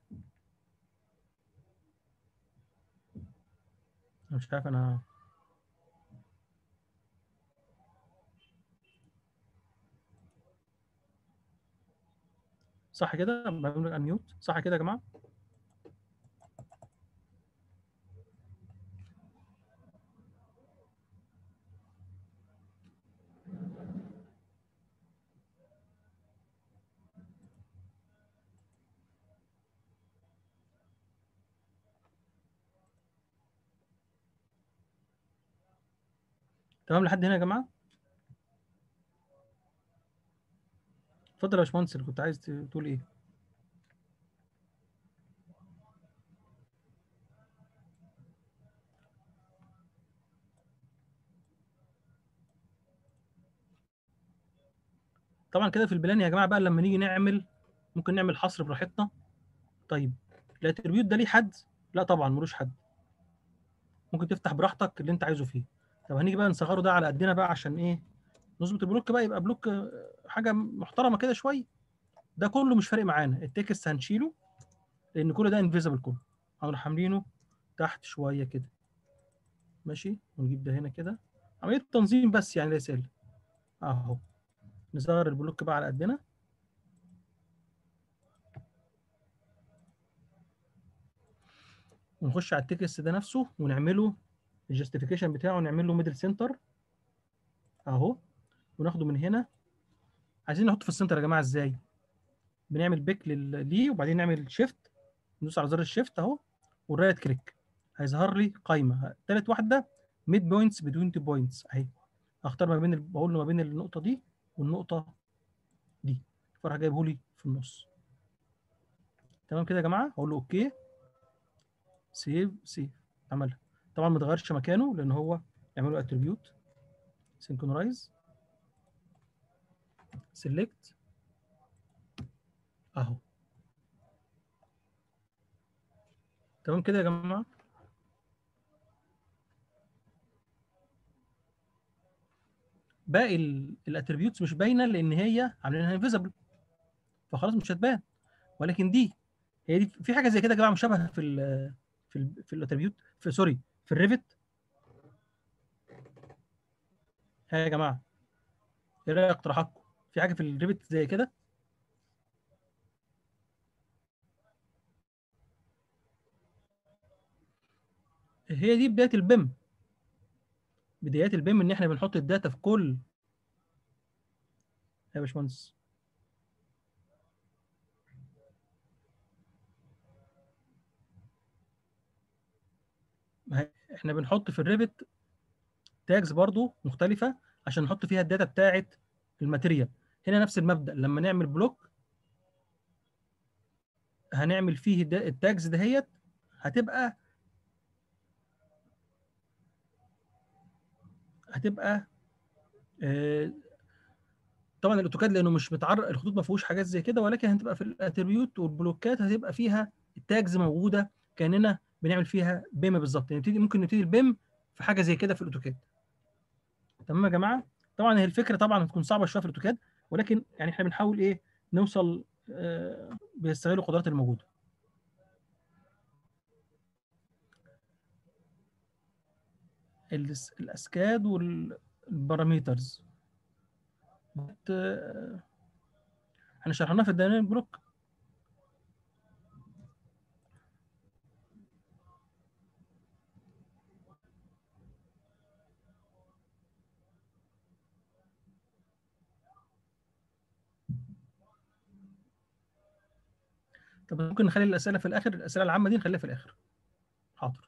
انا مش عارف انا صح كده بعمل لك انميوت صح كده يا جماعه تمام لحد هنا يا جماعه اتفضل يا باشمهندس اللي كنت عايز ت- تقول ايه طبعا كده في البلان يا جماعه بقى لما نيجي نعمل ممكن نعمل حصر براحتنا طيب الاتريبيوت ده ليه حد لا طبعا ملوش حد ممكن تفتح براحتك اللي انت عايزه فيه طب هنيجي بقى نصغره ده على قدنا بقى عشان ايه نظبط البلوك بقى يبقى بلوك آه، حاجه محترمه كده شويه ده كله مش فارق معانا التكست هنشيله لان كل ده انفيزبل كله هنروح عاملينه تحت شويه كده ماشي ونجيب ده هنا كده عمليه تنظيم بس يعني ليس الا اهو نصغر البلوك بقى على قدنا ونخش على التكست ده نفسه ونعمله الجاستيفيكيشن بتاعه نعمل له ميدل سنتر اهو وناخده من هنا عايزين نحطه في السنتر يا جماعه ازاي بنعمل بيك لل- ليه وبعدين نعمل شيفت ندوس على زر الشيفت اهو والرايت كليك هيظهر لي قائمه ثالث واحده ميد بوينتس بتوين تو بوينتس اهي هختار ما بين ال- بقول له ما بين النقطه دي والنقطه دي فراح جايبه لي في النص تمام كده يا جماعه اقول له اوكي سيف سيف عملها طبعا ما اتغيرش مكانه لان هو يعملوا اتريبيوت سينكرونايز سيلكت اهو تمام كده يا جماعه باقي الاتريبيوتس مش باينه لان هي عاملينها انفيزبل فخلاص مش هتبان ولكن دي هي دي في حاجه زي كده يا جماعه مشابهه في ال في ال في الاتريبيوت في سوري في الريفت ها يا جماعه ايه رايك اقتراحاتكم في حاجه في الريفت زي كده هي دي بدايه البيم بدايات البيم ان احنا بنحط الداتا في كل يا باشمهندس ما هي- احنا بنحط في الريفت تاجز برضو مختلفه عشان نحط فيها الداتا بتاعه الماتيريال هنا نفس المبدا لما نعمل بلوك هنعمل فيه الدا- التاجز دهيت هتبقى هتبقى آه، طبعا الاوتوكاد لانه مش متعرض الخطوط ما فيهوش حاجات زي كده ولكن هتبقى في الاتريبيوت والبلوكات هتبقى فيها التاجز موجوده كاننا بنعمل فيها بيم بالظبط يعني نبتدي ممكن نبتدي البيم في حاجه زي كده في الاوتوكاد تمام يا جماعه طبعا هي الفكره طبعا هتكون صعبه شويه في الاوتوكاد ولكن يعني احنا بنحاول ايه نوصل آه، بيستغلوا القدرات الموجوده الس- الاسكاد والباراميترز بت- آه، احنا شرحناها في الديناميك بلوك طب ممكن نخلي الاسئله في الاخر الاسئله العامه دي نخليها في الاخر حاضر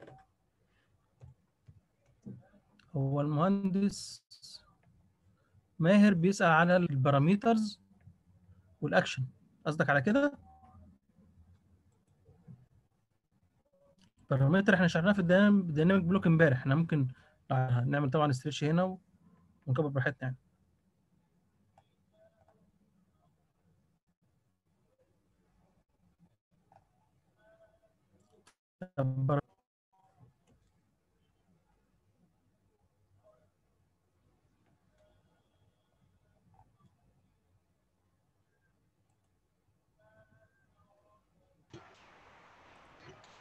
هو المهندس ماهر بيسأل على الباراميترز والاكشن قصدك على كده بارامتر احنا شرحناه في الديناميك بلوك امبارح احنا ممكن نعمل طبعا استريتش هنا ونكبر براحتنا يعني طب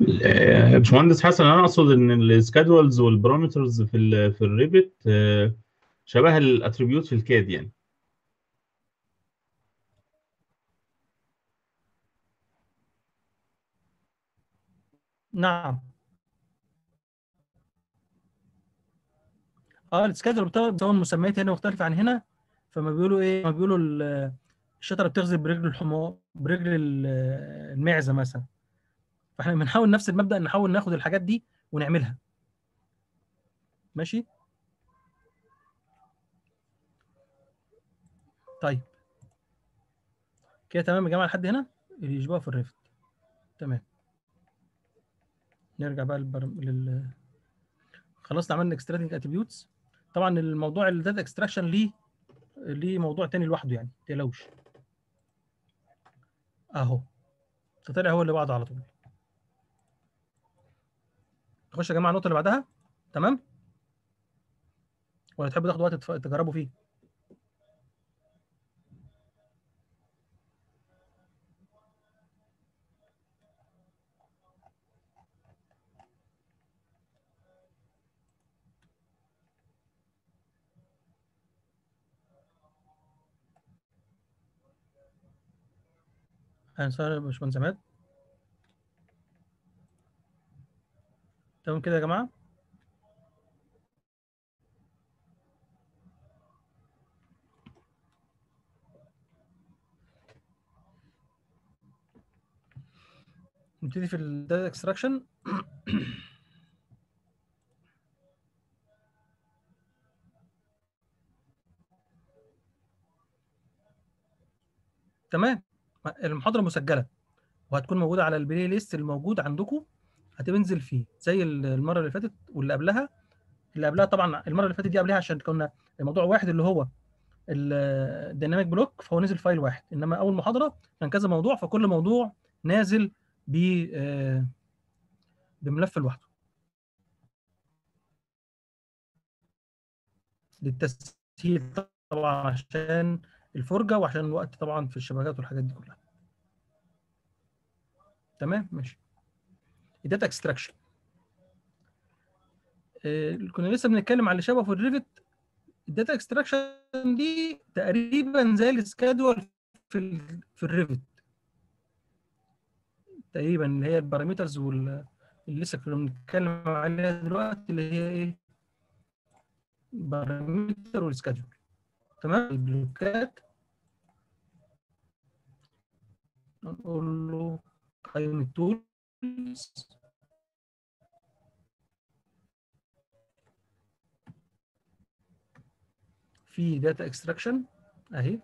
آه، باشمهندس حسن انا اقصد ان السكادولز والبارامترز في ال في الريفت آه، شبه الاتريبيوت في الكاد يعني نعم اه السكادول بتاع بتاع المسميات هنا مختلفة عن هنا فما بيقولوا ايه ما بيقولوا ال- الشجرة بتغزل برجل الحمار برجل ال- المعزة مثلا فاحنا بنحاول نفس المبدأ نحاول ناخد الحاجات دي ونعملها ماشي طيب كده تمام يا جماعة لحد هنا اللي يشبهه في الريفت تمام نرجع بقى للبر... لل خلصنا عملنا اكستراكتنج اتريبيوتس طبعا الموضوع الداتا اكستراكشن ليه ليه موضوع تاني لوحده يعني ما تقلقوش اهو طلع هو اللي بعده على طول نخش يا جماعه النقطه اللي بعدها تمام ولا تحبوا تاخدوا وقت تف- تجربوا فيه هنسأل يا باشمهندس عماد تمام كده يا جماعه نبتدي في الداتا اكستراكشن تمام المحاضره مسجله وهتكون موجوده على البلاي ليست الموجود عندكم هتنزل فيه زي المره اللي فاتت واللي قبلها اللي قبلها طبعا المره اللي فاتت دي قبلها عشان كنا الموضوع واحد اللي هو الديناميك بلوك فهو نزل فايل واحد انما اول محاضره كان كذا موضوع فكل موضوع نازل ب آه، بملف لوحده للتسهيل طبعا عشان الفرجه وعشان الوقت طبعا في الشبكات والحاجات دي كلها تمام ماشي الداتا اكستراكشن كنا لسه بنتكلم على اللي شبه في الريفت الداتا اكستراكشن دي تقريبا زي السكادول في ال في الريفت تقريبا اللي هي البارامترز وال اللي لسه كنا بنتكلم عليها دلوقتي اللي هي ايه بارامتر والسكادول تمام البلوكات نقول له قائمة تولز في داتا اكستراكشن اهي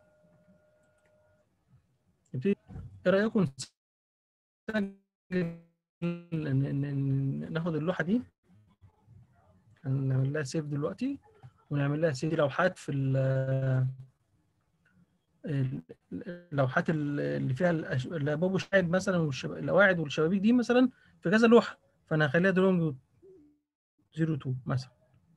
نبتدي ايه رايكم نسجل ن- ن- ناخد اللوحه دي نعمل لها سيف دلوقتي ونعمل لها سيف لوحات في ال- ال- اللوحات ال- اللي فيها الأش- الابواب والشاهد مثلا والقواعد والشبابيك دي مثلا في كذا لوحه فانا هخليها دلوقتي 02 مثلا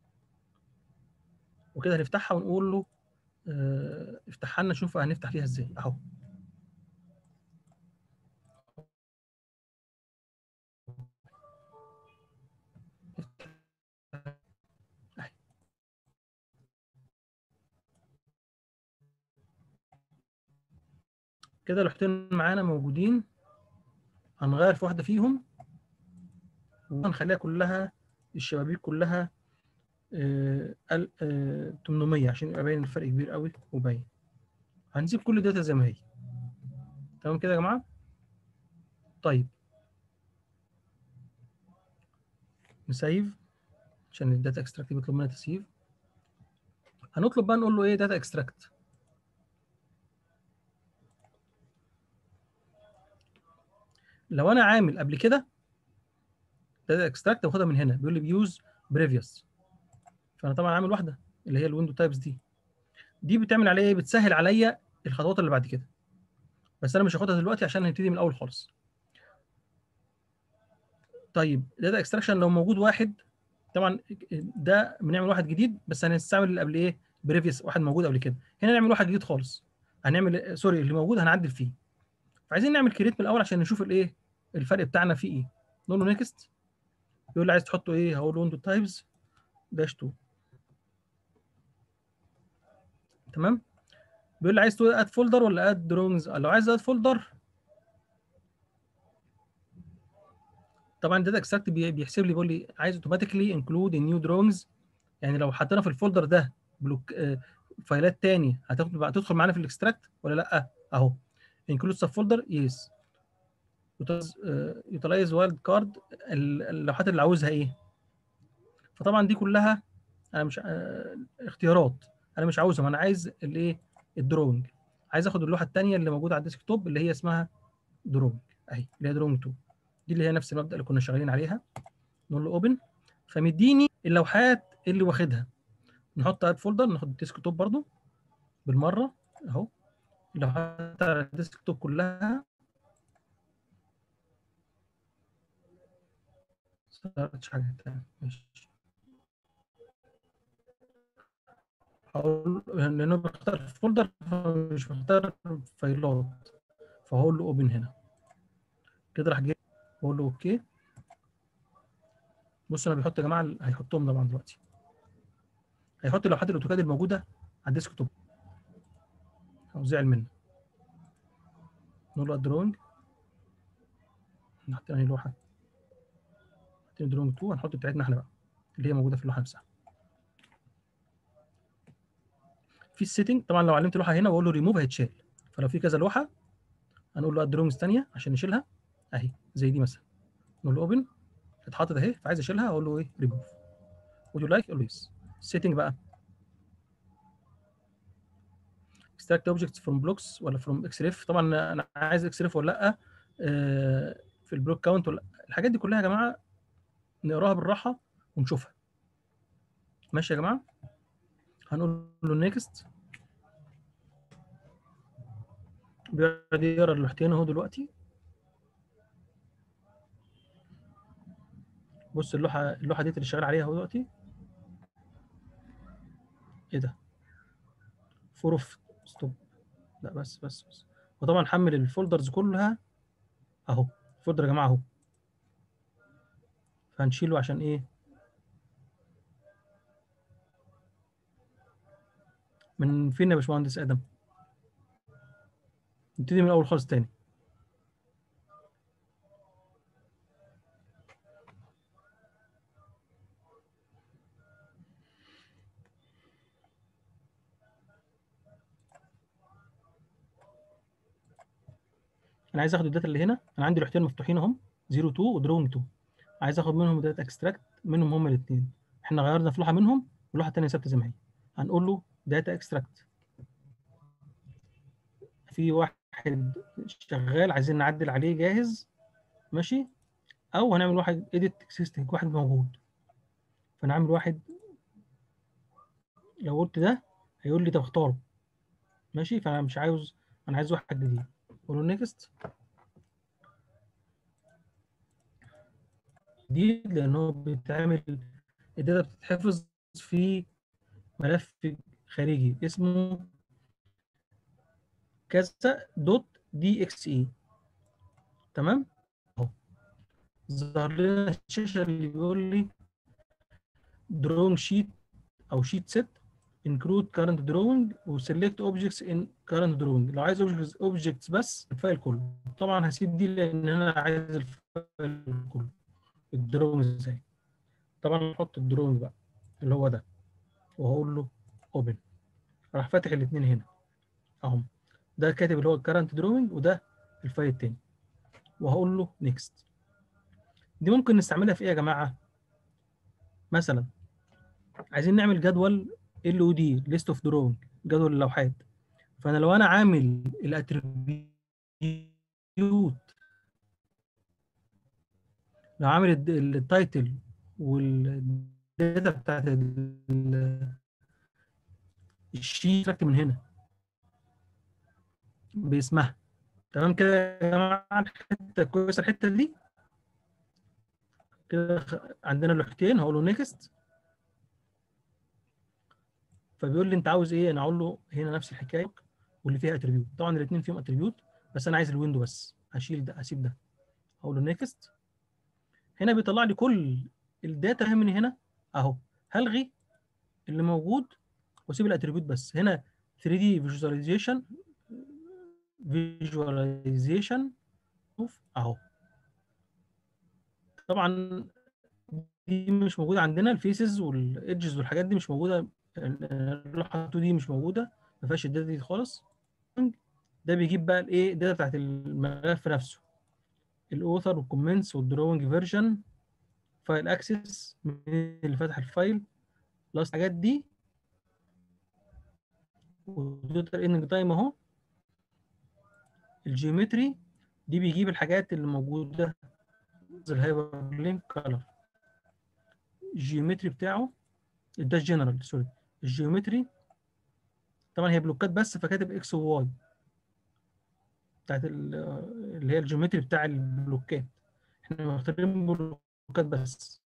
وكده هنفتحها ونقول له آه، افتحها لنا نشوف هنفتح فيها ازاي اهو أهي. كده لوحتين معانا موجودين هنغير في واحده فيهم وهنخليها كلها الشبابيك كلها آه، ال- آه، 800 عشان يبقى باين الفرق كبير قوي وباين هنسيب كل الداتا زي ما هي تمام كده يا جماعه طيب نسيف عشان الداتا اكستراكت بيطلب مننا تسيف هنطلب بقى نقول له ايه داتا اكستراكت لو انا عامل قبل كده داتا اكستراكت باخدها من هنا بيقول لي بيوز بريفيوس فانا طبعا عامل واحده اللي هي الويندو تايبس دي دي بتعمل عليا ايه بتسهل عليا الخطوات اللي بعد كده بس انا مش هاخدها دلوقتي عشان هنبتدي من الاول خالص طيب داتا اكستراكشن لو موجود واحد طبعا ده بنعمل واحد جديد بس هنستعمل اللي قبل ايه بريفيوس واحد موجود قبل كده هنا نعمل واحد جديد خالص هنعمل سوري اللي موجود هنعدل فيه فعايزين نعمل كريت من الاول عشان نشوف الايه الفرق بتاعنا فيه ايه نقول له نيكست يقول لي عايز تحطه ايه هقول له ويندو تايبز داش 2 تمام بيقول لي عايز تقول اد فولدر ولا اد دروينجز لو عايز اد فولدر طبعا داتا اكستراكت بيحسب لي بيقول لي عايز اوتوماتيكلي انكلود نيو دروينجز يعني لو حطينا في الفولدر ده بلوك آه، فايلات تاني هتاخد هتدخل معانا في الاكستراكت ولا لا اهو انكلود سب فولدر يس يوتلايز وايلد كارد اللوحات اللي عاوزها ايه فطبعا دي كلها انا مش آه، اختيارات انا مش عاوزهم انا عايز الايه الدروينج عايز اخد اللوحه الثانيه اللي موجوده على الديسك توب اللي هي اسمها دروينج اهي اللي هي دروينج 2 دي اللي هي نفس المبدا اللي كنا شغالين عليها نقول له اوبن فمديني اللوحات اللي واخدها نحط اد فولدر ناخد الديسك توب برضو بالمره اهو اللوحات على الديسك توب كلها صارتش حاجه تانية ماشي هقول لانه بختار فولدر مش بختار فايلات فهقول له اوبن هنا كده راح جاي بقول له اوكي بص انا بيحط يا جماعه هيحطهم طبعا دلوقتي هيحط لوحات الاوتوكاد الموجوده على الديسك توب او زعل منه نقول له دروينج نحط هنا لوحه نحط دروينج 2 هنحط بتاعتنا احنا بقى اللي هي موجوده في اللوحه نفسها في السيتنج طبعا لو علمت لوحه هنا واقول له ريموف هيتشال فلو في كذا لوحه هنقول له دروينجز ثانيه عشان نشيلها اهي زي دي مثلا نقول له اوبن اتحطت اهي فعايز اشيلها اقول له ايه ريموف would you like اقول له يس السيتنج بقى extract objects from blocks ولا from xref طبعا انا عايز xref ولا لا آه، في البلوك كاونت ولا الحاجات دي كلها يا جماعه نقراها بالراحه ونشوفها ماشي يا جماعه هنقول له نيكست بيقعد يقرا اللوحتين اهو دلوقتي بص اللوحه اللوحه دي اللي شغال عليها اهو دلوقتي ايه ده فور اوف ستوب لا بس بس بس وطبعا حمل الفولدرز كلها اهو الفولدر يا جماعه اهو فهنشيله عشان ايه من فين يا باشمهندس ادم نبتدي من الاول خالص تاني انا عايز اخد الداتا اللي هنا انا عندي لوحتين مفتوحين اهم 02 ودروينج 2 عايز اخد منهم داتا اكستراكت منهم هما الاثنين احنا غيرنا في لوحه منهم واللوحه الثانيه ثابته زي ما هي هنقول له داتا اكستراكت في واحد شغال عايزين نعدل عليه جاهز ماشي او هنعمل واحد اديت اكسيستنج واحد موجود فنعمل واحد لو قلت ده هيقول لي طب اختاره ماشي فانا مش عاوز انا عايز واحد جديد اقول له نيكست جديد لان هو بيتعمل الداتا بتتحفظ في ملف خارجي اسمه كذا دوت دي اكس اي تمام اهو ظهر لنا الشاشه اللي بيقول لي دروينج شيت او شيت سيت include current drawing و select objects in current drawing لو عايز objects, objects بس الفايل كله طبعا هسيب دي لان انا عايز الفايل كله الدروينج ازاي طبعا نحط الدروينج بقى اللي هو ده وهقول له open راح فاتح الاثنين هنا اهم ده كاتب اللي هو الكرنت دروينج وده الفايل التاني وهقول له نيكست دي ممكن نستعملها في ايه يا جماعه مثلا عايزين نعمل جدول ال او دي ليست اوف دروينج جدول اللوحات فانا لو انا عامل الاتريبيوت لو عامل الد- التايتل والداتا بتاعت ال- الشيت من هنا باسمها تمام كده يا جماعه الحته كويسه الحته دي كده خ- عندنا لوحتين هقول له نيكست فبيقول لي انت عاوز ايه انا اقول له هنا نفس الحكايه واللي فيها اتريبيوت طبعا الاثنين فيهم اتريبيوت بس انا عايز الويندو بس هشيل ده هسيب ده هقول له نيكست هنا بيطلع لي كل الداتا اللي من هنا اهو هلغي اللي موجود واسيب الاتريبيوت بس هنا 3 دي فيجواليزيشن فيجواليزيشن شوف اهو طبعا دي مش موجوده عندنا الفيسز والايدجز والحاجات دي مش موجوده اللوحه 2 دي مش موجوده ما فيهاش الداتا دي خالص ده بيجيب بقى الايه الداتا بتاعت الملف نفسه الاوثر والكومنتس والدروينج فيرجن فايل اكسس اللي فتح الفايل خلاص الحاجات دي وتوتال انج تايم اهو الجيومتري دي بيجيب الحاجات اللي موجوده الهايبر لينك كلر الجيومتري بتاعه ده الجنرال سوري الجيومتري طبعا هي بلوكات بس فكاتب اكس وواي بتاعت اللي هي الجيومتري بتاع البلوكات احنا مختارين بلوكات بس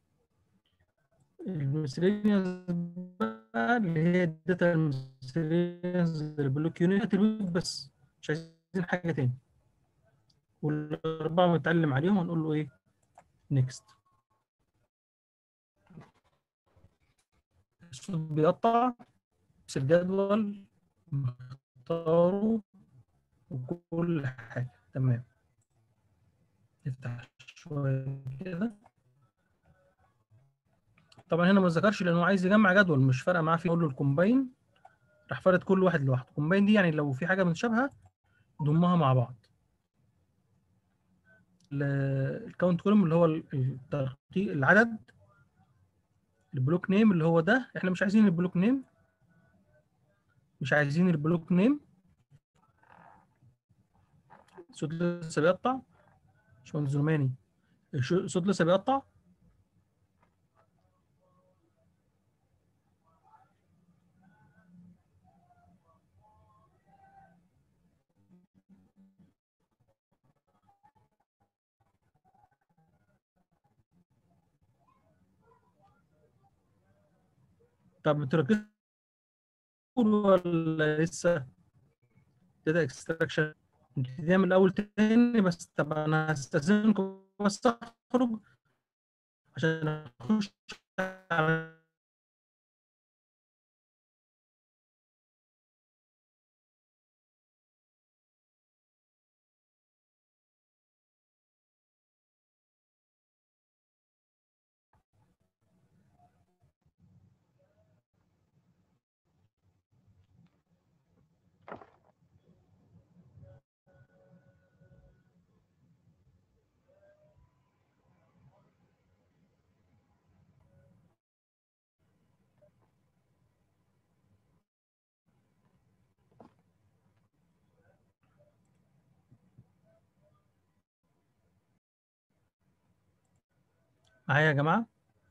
المسلينيوس بقى اللي هي الداتا المسلينيوس البلوك يونت بس مش عايزين حاجه تاني والاربعه بنتعلم عليهم هنقول له ايه نيكست الصوت بيقطع بس الجدول مختاره وكل حاجه تمام نفتح شويه كده طبعا هنا ما ذكرش لانه عايز يجمع جدول مش فارقه معاه في اقول له الكومباين راح فارد كل واحد لوحده الكومباين دي يعني لو في حاجه متشابهه ضمها مع بعض الكاونت كولوم اللي هو الترقيق العدد البلوك نيم اللي هو ده احنا مش عايزين البلوك نيم مش عايزين البلوك نيم الصوت لسه بيقطع باشمهندس زرماني الصوت لسه بيقطع طب بتركزوا ولا لسه داتا اكستراكشن نبتدي من الاول تاني بس طب انا هستاذنكم بس اخرج عشان اخش على معايا يا جماعه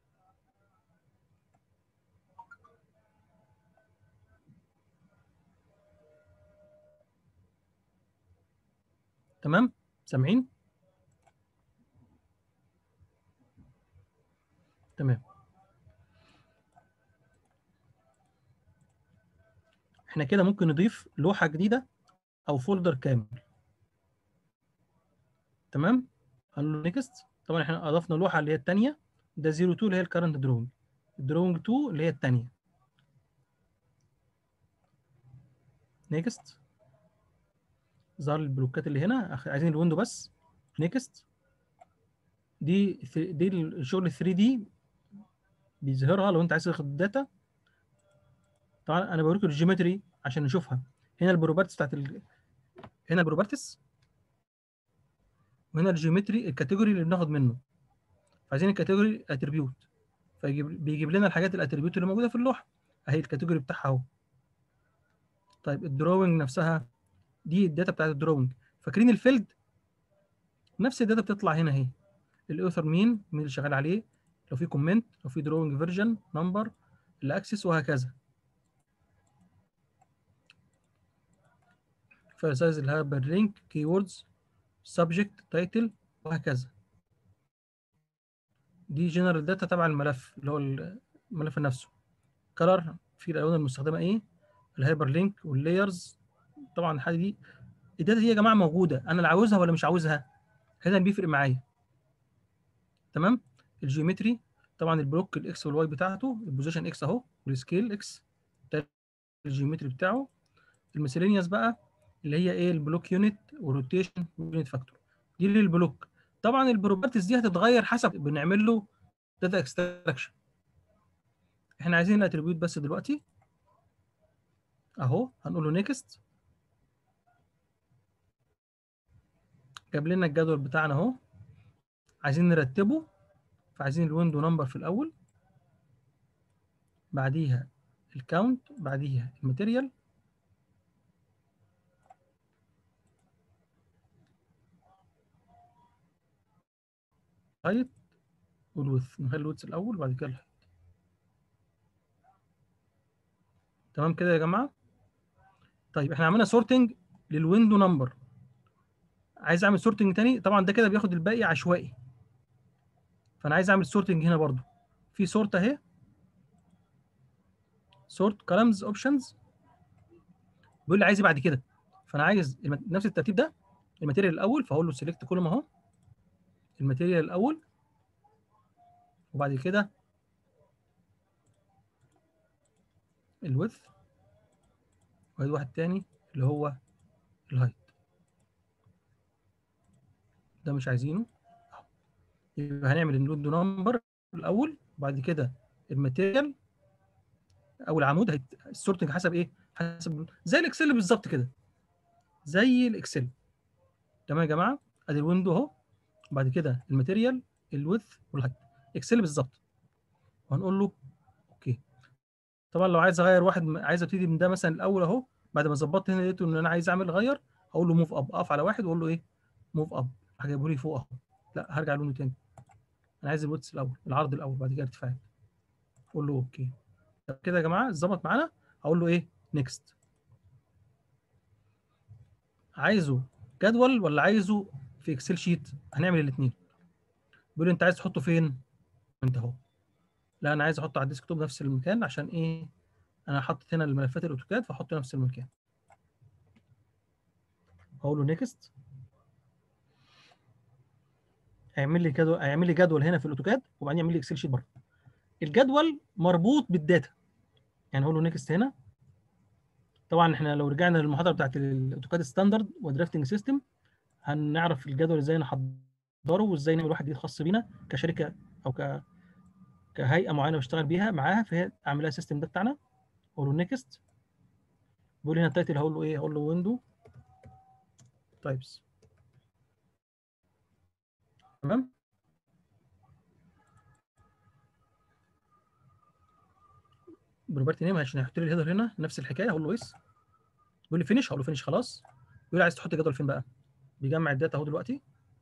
تمام سامعين تمام احنا كده ممكن نضيف لوحة جديدة او فولدر كامل تمام هنقول له نيكست طبعا احنا اضفنا لوحة اللي هي الثانية ده 02 اللي هي الكرنت دروينج الدروينج 2 اللي هي الثانية نيكست ظهر البلوكات اللي هنا عايزين الويندو بس نيكست دي دي الشغل 3 دي بيظهرها لو انت عايز تاخد الداتا طبعا انا بوريكم الجيومتري عشان نشوفها هنا البروبرتس بتاعت ال... هنا البروبرتس وهنا الجيومتري الكاتيجوري اللي بناخد منه عايزين الكاتيجوري اتريبيوت فيجيب بيجيب لنا الحاجات الاتريبيوت اللي موجوده في اللوحه اهي الكاتيجوري بتاعها اهو طيب الدروينج نفسها دي الداتا بتاعت الدروينج فاكرين الفيلد نفس الداتا بتطلع هنا اهي الاوثر مين مين اللي شغال عليه لو في كومنت لو في دروينج فيرجن نمبر الاكسس وهكذا فايل سايز الهايبر لينك كي ووردز سبجكت تايتل وهكذا دي جنرال داتا تبع الملف اللي هو الملف نفسه كلر في الالوان المستخدمه ايه الهايبر لينك واللايرز طبعا الحاجه دي الداتا دي يا جماعه موجوده انا اللي عاوزها ولا مش عاوزها هنا بيفرق معايا تمام الجيومتري طبعا البلوك الاكس والواي بتاعته البوزيشن اكس اهو والسكيل اكس ده الجيومتري بتاعه الميسيلينيوس بقى اللي هي ايه البلوك يونت والروتيشن واليونت فاكتور دي للبلوك طبعا البروبرتيز دي هتتغير حسب بنعمل له داتا اكستراكشن احنا عايزين الاتريبيوت بس دلوقتي اهو هنقول له نيكست جاب لنا الجدول بتاعنا اهو عايزين نرتبه فعايزين الويندو نمبر في الاول بعديها الكاونت بعديها الماتيريال هايت والوث نخلي الوث الاول وبعد كده الهايت تمام كده يا جماعه طيب احنا عملنا سورتنج للويندو نمبر عايز اعمل سورتنج تاني طبعا ده كده بياخد الباقي عشوائي فانا عايز اعمل سورتنج هنا برضو في سورت اهي سورت كولمز اوبشنز بيقول لي عايز ايه بعد كده فانا عايز الم- نفس الترتيب ده الماتيريال الاول فاقول له سيلكت كولوم اهو الماتيريال الاول وبعد كده الويث وعايز واحد تاني اللي هو الهايت ده مش عايزينه أهو. يبقى هنعمل النود نمبر الاول وبعد كده الماتيريال او العمود هيت... السورتنج حسب ايه حسب زي الاكسل بالظبط كده زي الاكسل تمام يا جماعه ادي الويندو اهو وبعد كده الماتيريال الويث والهايت اكسل بالظبط وهنقول له اوكي طبعا لو عايز اغير واحد م- عايز ابتدي من ده مثلا الاول اهو بعد ما ظبطت هنا لقيته ان انا عايز اعمل اغير هقول له موف اب اقف على واحد واقول له ايه موف اب هجيبه لي فوق اهو لا هرجع لونه تاني انا عايز الويتس الاول العرض الاول بعد كده ارتفاعات اقول له اوكي طب كده يا جماعه ظبط معانا هقول له ايه نيكست عايزه جدول ولا عايزه في اكسل شيت هنعمل الاثنين بيقول لي انت عايز تحطه فين انت اهو لا انا عايز احطه على الديسكتوب نفس المكان عشان ايه انا حاطط هنا الملفات الاوتوكاد فاحطه نفس المكان هقول له نيكست هيعمل لي جدول هيعمل لي جدول هنا في الاوتوكاد وبعدين يعمل لي اكسل شيت بره الجدول مربوط بالداتا يعني هقول له نيكست هنا طبعا احنا لو رجعنا للمحاضره بتاعت الاوتوكاد ستاندرد ودرافتنج سيستم هنعرف الجدول ازاي نحضره وازاي نعمل واحد جديد خاص بينا كشركه او ك كهيئه معينه بشتغل بيها معاها فهي اعمل لها سيستم ده بتاعنا اقول له نيكست بيقول لي هنا التايتل هقول له ايه هقول له ويندو تايبس تمام بروبرتي نيم عشان يحط لي الهيدر هنا نفس الحكايه هقول له يس بيقول لي فينيش هقول له فينيش خلاص بيقول لي عايز تحط الجدول فين بقى بيجمع الداتا اهو دلوقتي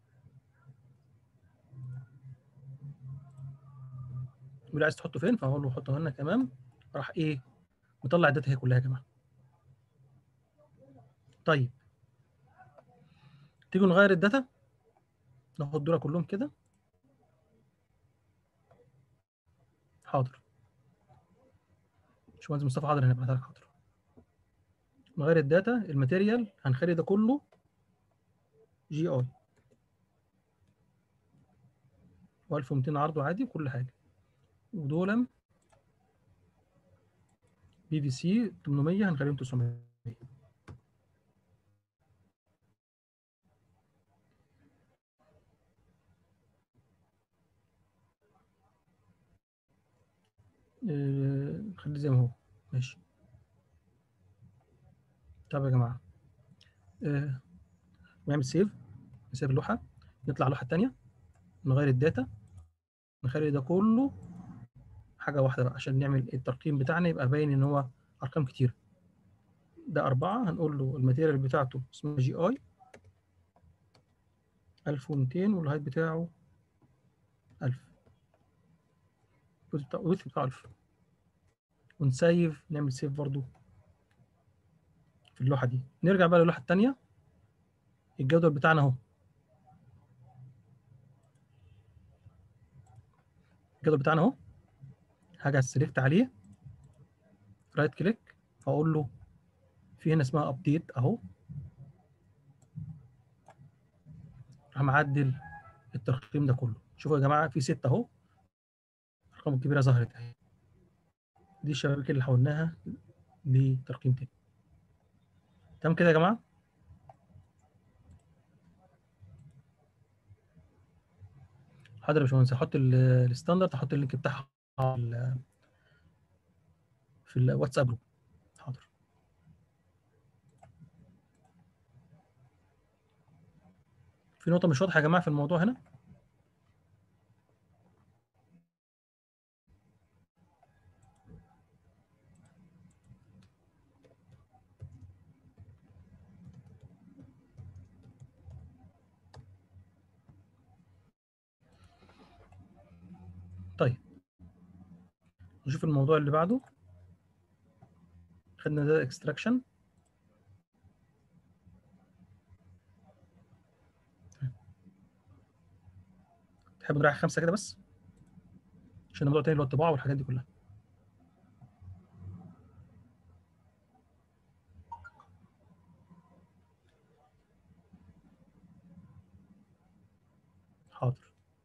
بيقول لي عايز تحطه فين فهقول له حطه هنا تمام راح ايه مطلع الداتا هي كلها يا جماعه طيب تيجوا نغير الداتا ناخد دول كلهم كده حاضر باشمهندس مصطفى حاضر هنبعتها لك حاضر نغير الداتا الماتيريال هنخلي ده كله جي اي و1200 عرضه عادي وكل حاجه ودول بي في سي 800 هنخليهم 900 آه، خليه زي ما هو ماشي طب يا جماعه آه، نعمل سيف نسيب اللوحه نطلع اللوحه الثانيه نغير الداتا نخلي ده كله حاجه واحده بقى عشان نعمل الترقيم بتاعنا يبقى باين ان هو ارقام كتير ده أربعة هنقول له الماتيريال بتاعته اسمها جي اي 1200 والهايت بتاعه 1000 الويدث بتاعه الويدث بتاعه 1000 ونسيف نعمل سيف برضو في اللوحة دي نرجع بقى للوحة التانية الجدول بتاعنا اهو الجدول بتاعنا اهو هاجي سيلكت عليه رايت كليك هقول له في هنا اسمها ابديت اهو راح معدل الترقيم ده كله شوفوا يا جماعه في ستة اهو الارقام الكبيره ظهرت اهي دي الشبابيك اللي حولناها لترقيم تاني تمام كده يا جماعه حاضر يا باشمهندس هحط ال- الستاندرد هحط اللينك بتاعها في ال- في الواتساب جروب حاضر في نقطة مش واضحة يا جماعة في الموضوع هنا طيب نشوف الموضوع اللي بعده خدنا ده اكستراكشن تحب نراجع خمسة كده بس عشان الموضوع تاني اللي هو الطباعة والحاجات دي كلها حاضر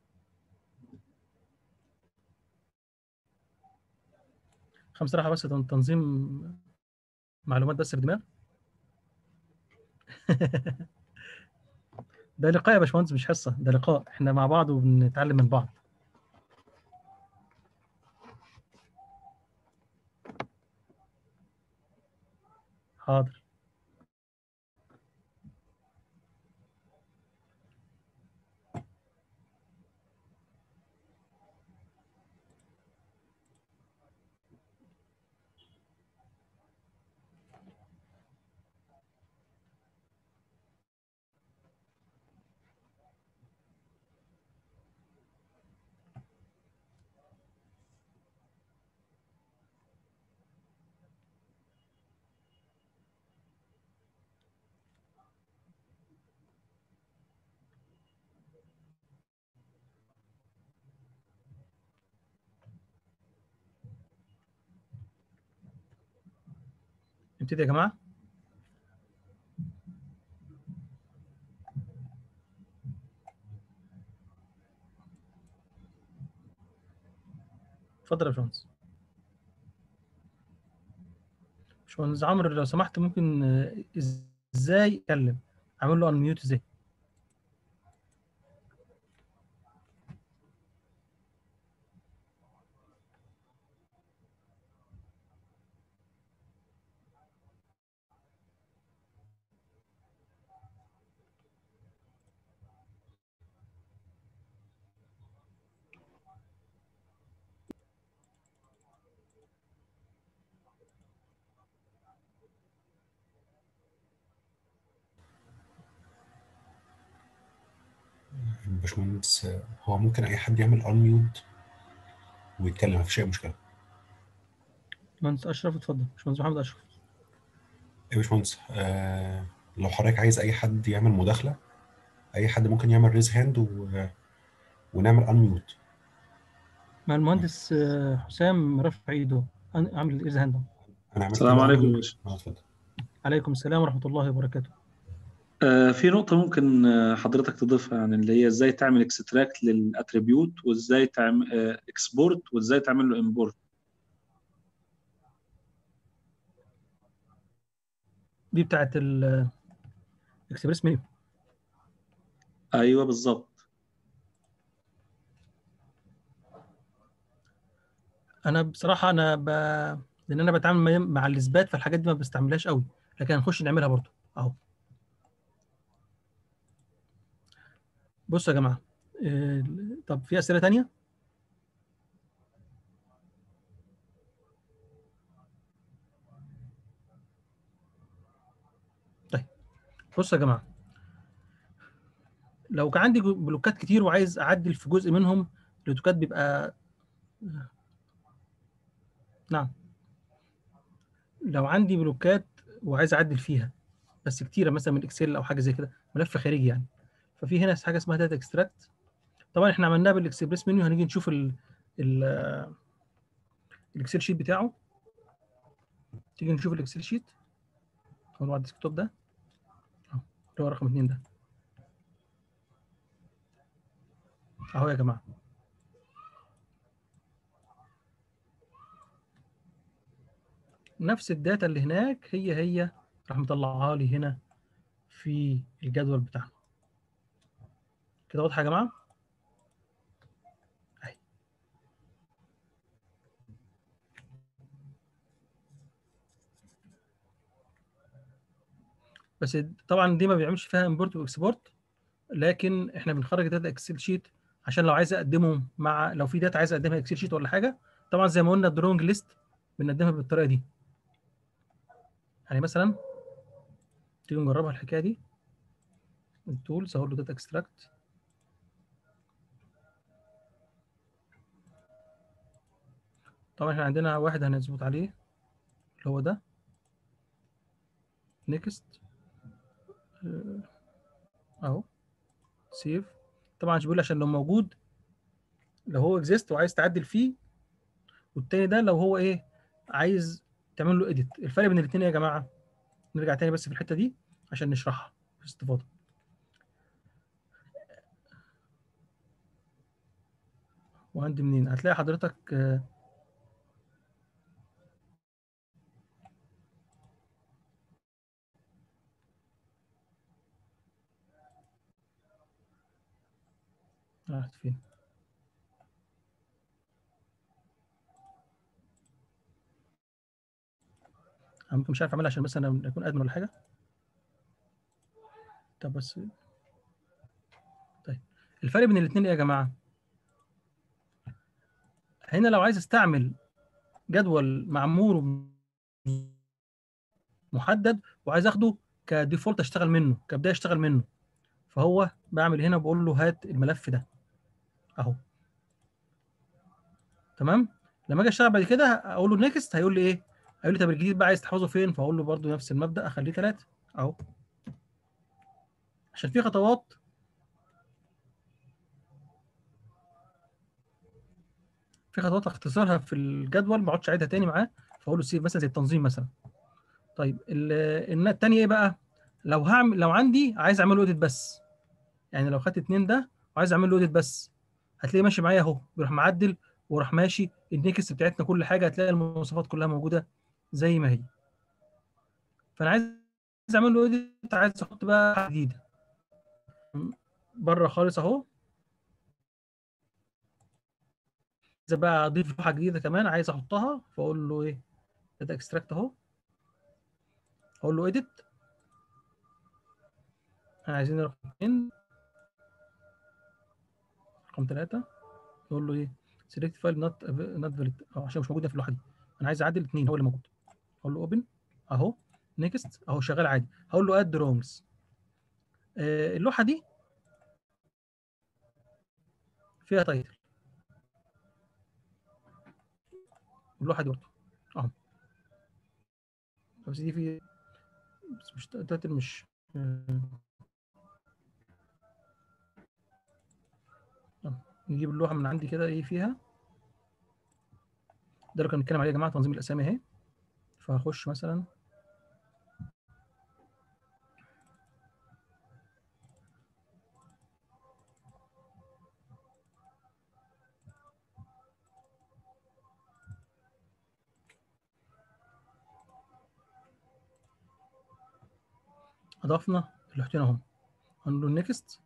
خمسة راحة بس تن- تنظيم معلومات بس في دماغ ده لقاء يا باشمهندس مش حصة ده لقاء احنا مع بعض وبنتعلم من بعض حاضر نبتدي يا جماعة اتفضل يا باشمهندس باشمهندس عمرو لو سمحت ممكن آه، إز- ازاي اتكلم اعمل له انميوت ازاي باشمهندس آه، هو ممكن اي حد يعمل انميوت ويتكلم مفيش اي مشكله باشمهندس اشرف اتفضل باشمهندس محمد اشرف يا باشمهندس آه لو حضرتك عايز اي حد يعمل مداخله اي حد ممكن يعمل ريز هاند و... ونعمل انميوت مع المهندس آه، حسام رفع ايده أن- اعمل ايرز هاند انا عملت السلام كده عليكم unmute. يا باشا. اه اتفضل عليكم السلام ورحمة الله وبركاته آه، في نقطة ممكن آه، حضرتك تضيفها يعني اللي هي ازاي تعمل اكستراكت للاتريبيوت وازاي تعمل اكسبورت وازاي تعمل له امبورت دي بتاعت الاكسبريس منيو ايوه بالظبط انا بصراحة انا ب... لان انا بتعامل مع- مع الاثبات فالحاجات دي ما بستعملهاش قوي لكن هنخش نعملها برضو اهو بصوا يا جماعة آه، طب في أسئلة تانية؟ طيب بصوا يا جماعة لو كان عندي جو- بلوكات كتير وعايز أعدل في جزء منهم الأوتوكاد بيبقى نعم لو عندي بلوكات وعايز أعدل فيها بس كتيرة مثلا من إكسل أو حاجة زي كده ملف خارجي يعني ففي هنا حاجة اسمها داتا اكستراكت طبعا احنا عملناها بالاكسبريس منيو هنيجي نشوف ال ال الاكسل شيت بتاعه تيجي نشوف الاكسل شيت هو على الديسكتوب ده اهو اللي هو رقم اتنين ده اهو يا جماعه نفس الداتا اللي هناك هي هي راح مطلعها لي هنا في الجدول بتاعنا كده واضحه يا جماعه اهي بس طبعا دي ما بيعملش فيها امبورت واكسبورت لكن احنا بنخرج داتا اكسل شيت عشان لو عايز اقدمه مع لو في داتا عايز اقدمها اكسل شيت ولا حاجه طبعا زي ما قلنا الدرونج ليست بنقدمها بالطريقه دي يعني مثلا تيجي نجربها الحكايه دي التولز اقول له داتا اكستراكت طبعا احنا عندنا واحد هنظبط عليه اللي هو ده نيكست اهو سيف طبعا مش بيقول عشان لو موجود لو هو اكزيست وعايز تعدل فيه والتاني ده لو هو ايه عايز تعمل له اديت الفرق بين الاثنين يا جماعه نرجع تاني بس في الحته دي عشان نشرحها باستفاضه وعندي منين هتلاقي حضرتك آه، راحت فين انا ممكن مش عارف اعملها عشان بس انا اكون ادمن ولا حاجه طب بس طيب الفرق بين الاثنين ايه يا جماعه هنا لو عايز استعمل جدول معمول محدد وعايز اخده كديفولت اشتغل منه كبدايه اشتغل منه فهو بعمل هنا بقول له هات الملف ده اهو تمام لما اجي اشتغل بعد كده اقول له نيكست هيقول لي ايه هيقول لي طب الجديد بقى عايز تحفظه فين فاقول له برده نفس المبدا اخليه ثلاثه اهو عشان في خطوات في خطوات اختصارها في الجدول ما اقعدش اعيدها تاني معاه فاقول له سيف مثلا زي التنظيم مثلا طيب ال- الثانيه ايه بقى لو هعمل لو عندي عايز اعمل له اوديت بس يعني لو خدت اتنين ده وعايز اعمل له اوديت بس هتلاقيه ماشي معايا اهو بيروح معدل وراح ماشي النكست بتاعتنا كل حاجه هتلاقي المواصفات كلها موجوده زي ما هي فانا عايز عايز اعمل له اوديت عايز احط بقى حاجه جديده بره خالص اهو عايز بقى اضيف لوحه جديده كمان عايز احطها فاقول له ايه داتا اكستراكت اهو اقول له اديت احنا عايزين رقم 2 رقم 3 نقول له ايه سيلكت فايل نوت نوت فاليد عشان مش موجوده في اللوحه دي انا عايز اعدل اثنين هو اللي موجود اقول له اوبن اهو نيكست اهو شغال عادي هقول له اد درونجز آه اللوحه دي فيها تايتل اللوحه دي برضه اهو بس دي في بس مش تايتل مش آه. نجيب اللوحه من عندي كده ايه فيها ده اللي كنا بنتكلم عليه يا جماعه تنظيم الاسامي اهي فهخش مثلا اضفنا اللوحتين اهم هنقول له نيكست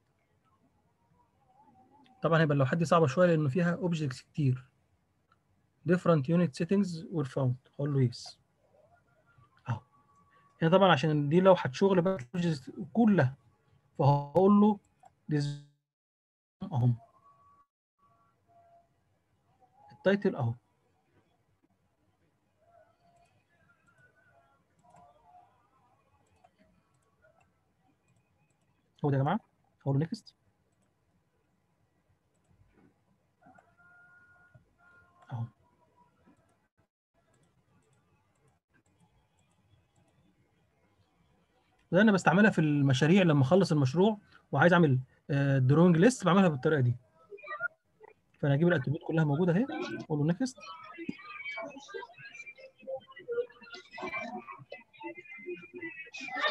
طبعا هيبقى اللوحات دي صعبه شويه لانه فيها اوبجكتس كتير different unit settings were found اقول له يس اهو هنا طبعا عشان دي لوحه شغل بقى كلها فهقول له اهم التايتل اهو هو ده يا جماعه هقول له نيكست اهو ده انا بستعملها في المشاريع لما اخلص المشروع وعايز اعمل دروينج ليست بعملها بالطريقه دي فانا اجيب الاتريبيوت كلها موجوده اهي اقول له نيكست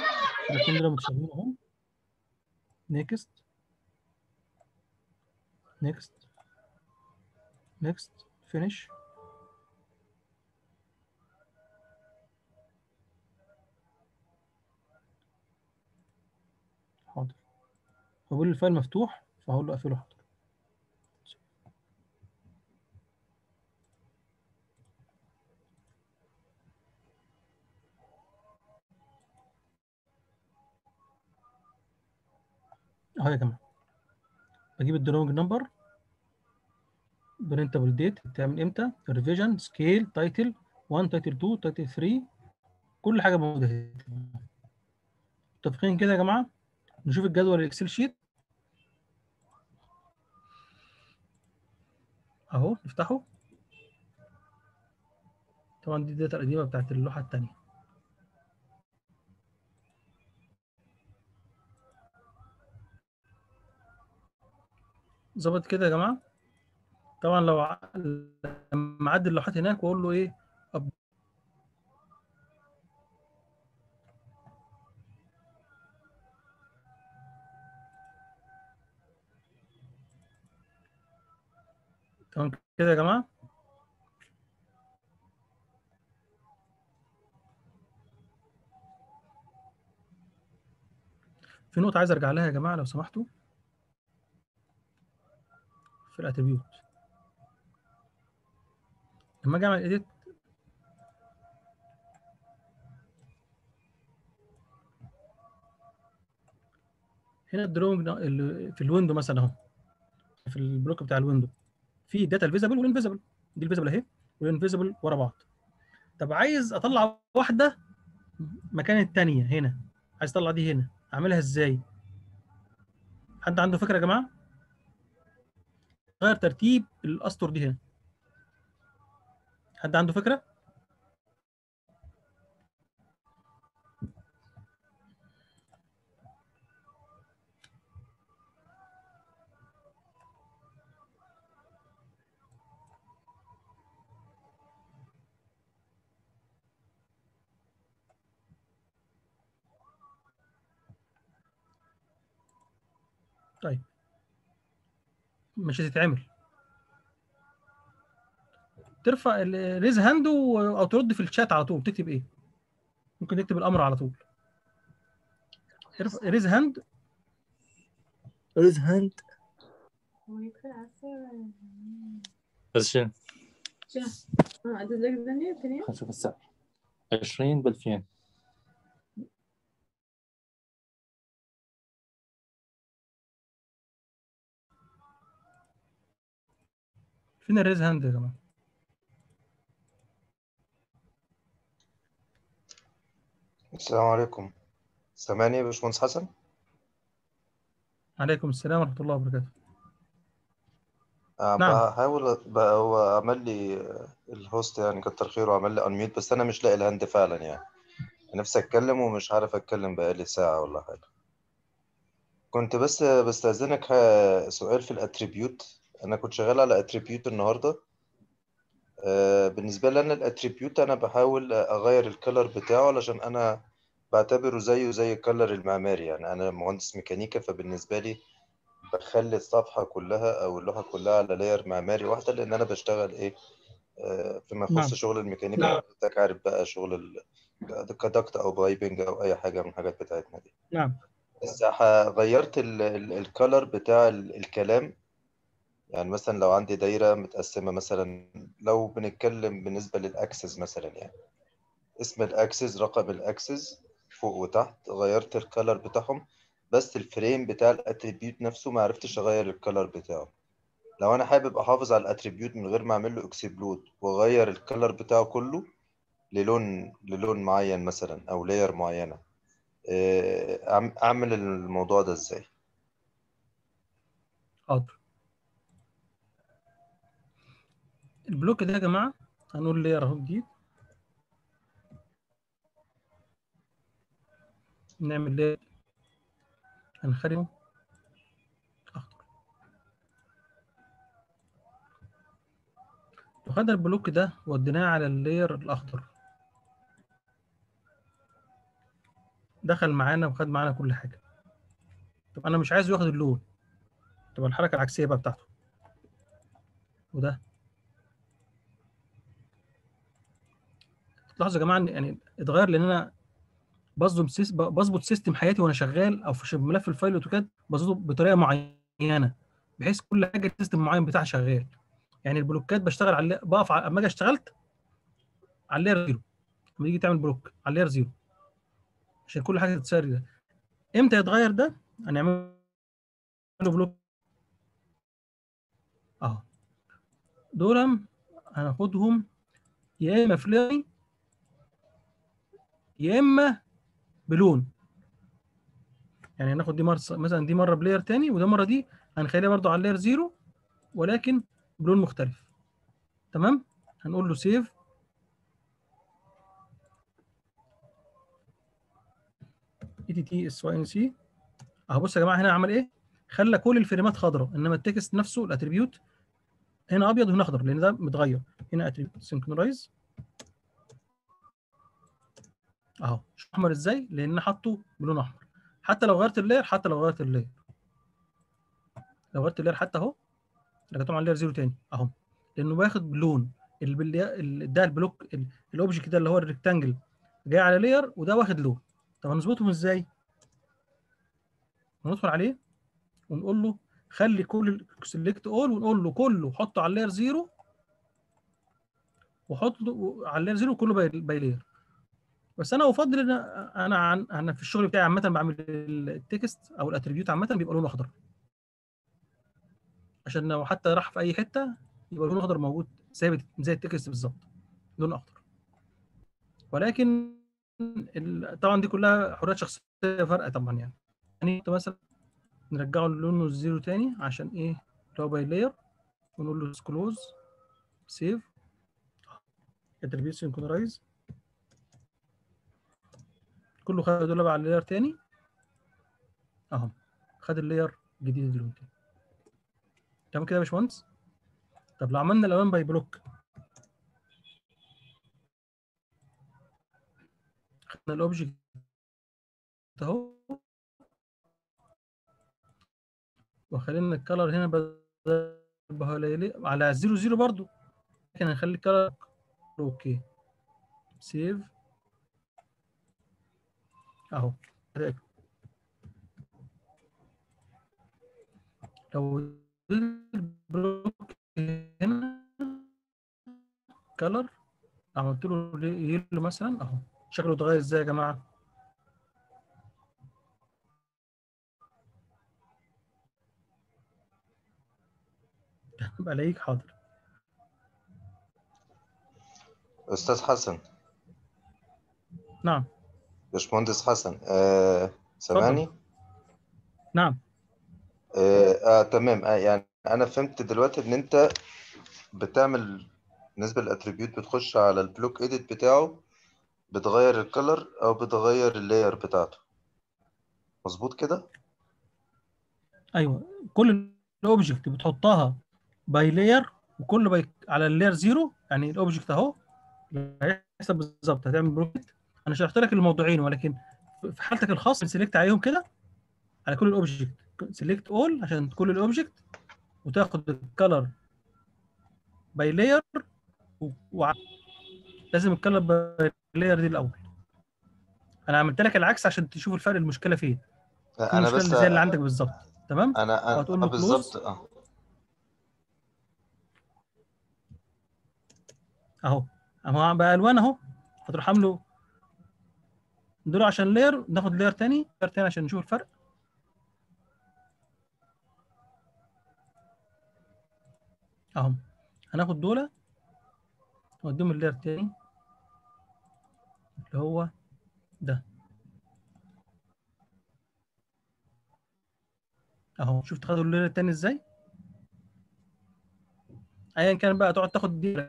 الاثنين دول متشابهين اهو نيكست next next finish حاضر هو بيقول لي الفايل مفتوح فهقول له اقفله حاضر اهو يا جماعه بجيب الدروينج نمبر برينتابل ديت بتعمل امتى ريفيجن سكيل تايتل 1 تايتل 2 تايتل 3 كل حاجه موجوده اهي متفقين كده يا جماعه نشوف الجدول الاكسل شيت اهو نفتحه طبعا دي الداتا القديمه بتاعت اللوحه الثانيه ظبط كده يا جماعه طبعا لو ع- لما اعدل اللوحات هناك واقول له ايه أب... تمام كده يا جماعه في نقطه عايز ارجع لها يا جماعه لو سمحتوا في الاتريبيوت لما اجي اعمل edit هنا الدروينج في الويندو مثلا اهو في البلوك بتاع الويندو في داتا الفيزبل والانفيزبل دي الفيزبل اهي والانفيزبل ورا بعض طب عايز اطلع واحده مكان الثانيه هنا عايز اطلع دي هنا اعملها ازاي حد عنده فكره يا جماعه غير ترتيب الاسطر دي هنا حد عنده فكره طيب مش هتتعمل ترفع ريز هاند او ترد في الشات على طول تكتب ايه ممكن تكتب الامر على طول ريز هاند ريز هاند بس شنو؟ اه عدد لك الدنيا الدنيا خلينا نشوف السعر 20 ب 2000 فين الريز هاند يا جماعه السلام عليكم سامعني يا باشمهندس حسن عليكم السلام ورحمه الله وبركاته آه، نعم. بحاول بقى هو عمل لي آه، الهوست يعني كتر خيره عمل لي انميوت بس انا مش لاقي الهاند فعلا يعني نفسي اتكلم ومش عارف اتكلم بقالي ساعة ولا حاجة كنت بس بستأذنك ها- سؤال في الاتريبيوت انا كنت شغال على اتريبيوت النهارده آه، بالنسبة لي انا الاتريبيوت انا بحاول اغير الكلر بتاعه علشان انا بعتبره زيه زي الكلر المعماري يعني انا مهندس ميكانيكا فبالنسبة لي بخلي الصفحة كلها أو اللوحة كلها على لاير معماري واحدة لأن أنا بشتغل إيه آه، فيما يخص نعم. شغل الميكانيكا حضرتك عارف بقى شغل ال- كدكت أو بايبنج أو أي حاجة من الحاجات بتاعتنا دي نعم بس ح- غيرت الكالر بتاع ال- الكلام يعني مثلا لو عندي دايرة متقسمة مثلا لو بنتكلم بالنسبة للأكسس مثلا يعني اسم الأكسس رقم الأكسس فوق وتحت غيرت الكالر بتاعهم بس الفريم بتاع الاتريبيوت نفسه ما عرفتش اغير الكالر بتاعه لو انا حابب احافظ على الاتريبيوت من غير ما اعمل له اكسبلود واغير الكالر بتاعه كله للون للون معين مثلا او لاير معينه آه، أعم- اعمل الموضوع ده ازاي حاضر البلوك ده يا جماعه هنقول لير اهو جديد نعمل لير هنخليه اخضر لو خدنا البلوك ده وديناه على اللاير الاخضر دخل معانا وخد معانا كل حاجه طب انا مش عايزه ياخد اللون تبقى الحركه العكسيه بقى بتاعته وده تلاحظوا يا جماعه ان يعني اتغير لان انا بظبط سيس- ب- بظبط سيستم حياتي وانا شغال او في ش- ملف الفايل اوتوكاد بظبطه بطريقه معينه بحيث كل حاجه سيستم معين بتاعها شغال يعني البلوكات بشتغل على بقف على- اما اجي اشتغلت على اللاير زيرو لما تيجي تعمل بلوك على اللاير زيرو عشان كل حاجه تتسري ده امتى يتغير ده هنعمل له بلوك اهو دول هناخدهم يا اما فلاي يا اما بلون يعني هناخد دي مره مثلا دي مره بلاير تاني وده مره دي هنخليها برضو على اللاير زيرو ولكن بلون مختلف تمام هنقول له سيف اي تي تي اس واي ان سي اهو بص يا جماعه هنا عمل ايه خلى كل الفريمات خضراء انما التكست نفسه الاتريبيوت هنا ابيض وهنا اخضر لان ده متغير هنا اتريبيوت سينكرونايز اهو شوف احمر ازاي لان حاطه بلون احمر حتى لو غيرت اللاير حتى لو غيرت اللاير لو غيرت اللاير حتى اهو رجعتهم على اللاير زيرو تاني اهو لانه واخد بلون البل- ال- ده البلوك ال- الاوبجكت ده اللي هو الريكتانجل جاي على لاير وده واخد لون طب هنظبطهم ازاي؟ هندخل عليه ونقول له خلي كل سيلكت اول ونقول له كله حطه على اللاير زيرو وحط له على اللاير زيرو كله باي باي لاير بس انا افضل ان انا عن انا في الشغل بتاعي عامه بعمل التكست او الاتريبيوت عامه بيبقى لونه اخضر عشان لو حتى راح في اي حته يبقى لونه اخضر موجود ثابت زي التكست بالظبط لون اخضر ولكن ال- طبعا دي كلها حريات شخصيه فرق طبعا يعني يعني مثلا نرجعه للونه الزيرو تاني عشان ايه اللي هو باي لاير ونقول له كلوز سيف اتريبيوت سينكرونايز كله خد دول على اللاير تاني اهو خد اللاير جديد اللون تاني تمام كده يا باشمهندس طب لو عملنا الالوان باي بلوك خدنا الاوبجكت اهو وخلينا الكلر هنا بدل بهاليلي على الزيرو زيرو برضو لكن هنخلي الكلر اوكي سيف اهو لو البلوك هنا كلر عملت له يلو مثلا اهو شكله اتغير ازاي يا جماعه يبقى الاقيك حاضر استاذ حسن نعم باشمهندس حسن آه سامعني نعم آه, آه تمام آه يعني انا فهمت دلوقتي ان انت بتعمل بالنسبه للاتريبيوت بتخش على البلوك اديت بتاعه بتغير الكلر او بتغير اللاير بتاعته مظبوط كده ايوه كل الاوبجكت بتحطها باي لاير وكل باي على اللاير زيرو يعني الاوبجكت اهو هيحسب بالظبط هتعمل بروكت انا شرحت لك الموضوعين ولكن في حالتك الخاصه سيلكت عليهم كده على كل الاوبجكت سيلكت اول عشان كل الاوبجكت وتاخد الكلر باي لاير و... لازم الكلر باي لاير دي الاول انا عملت لك العكس عشان تشوف الفرق المشكله فين في انا المشكله بس اللي زي اللي عندك بالظبط تمام انا انا وهتقول آه له بالظبط close. اه اهو اهو بقى الوان اهو هتروح عامله دول عشان لاير ناخد لاير تاني لاير تاني عشان نشوف الفرق اهو هناخد دول نوديهم اللاير تاني اللي هو ده اهو شفت خدوا اللاير التاني ازاي ايا كان بقى تقعد تاخد دي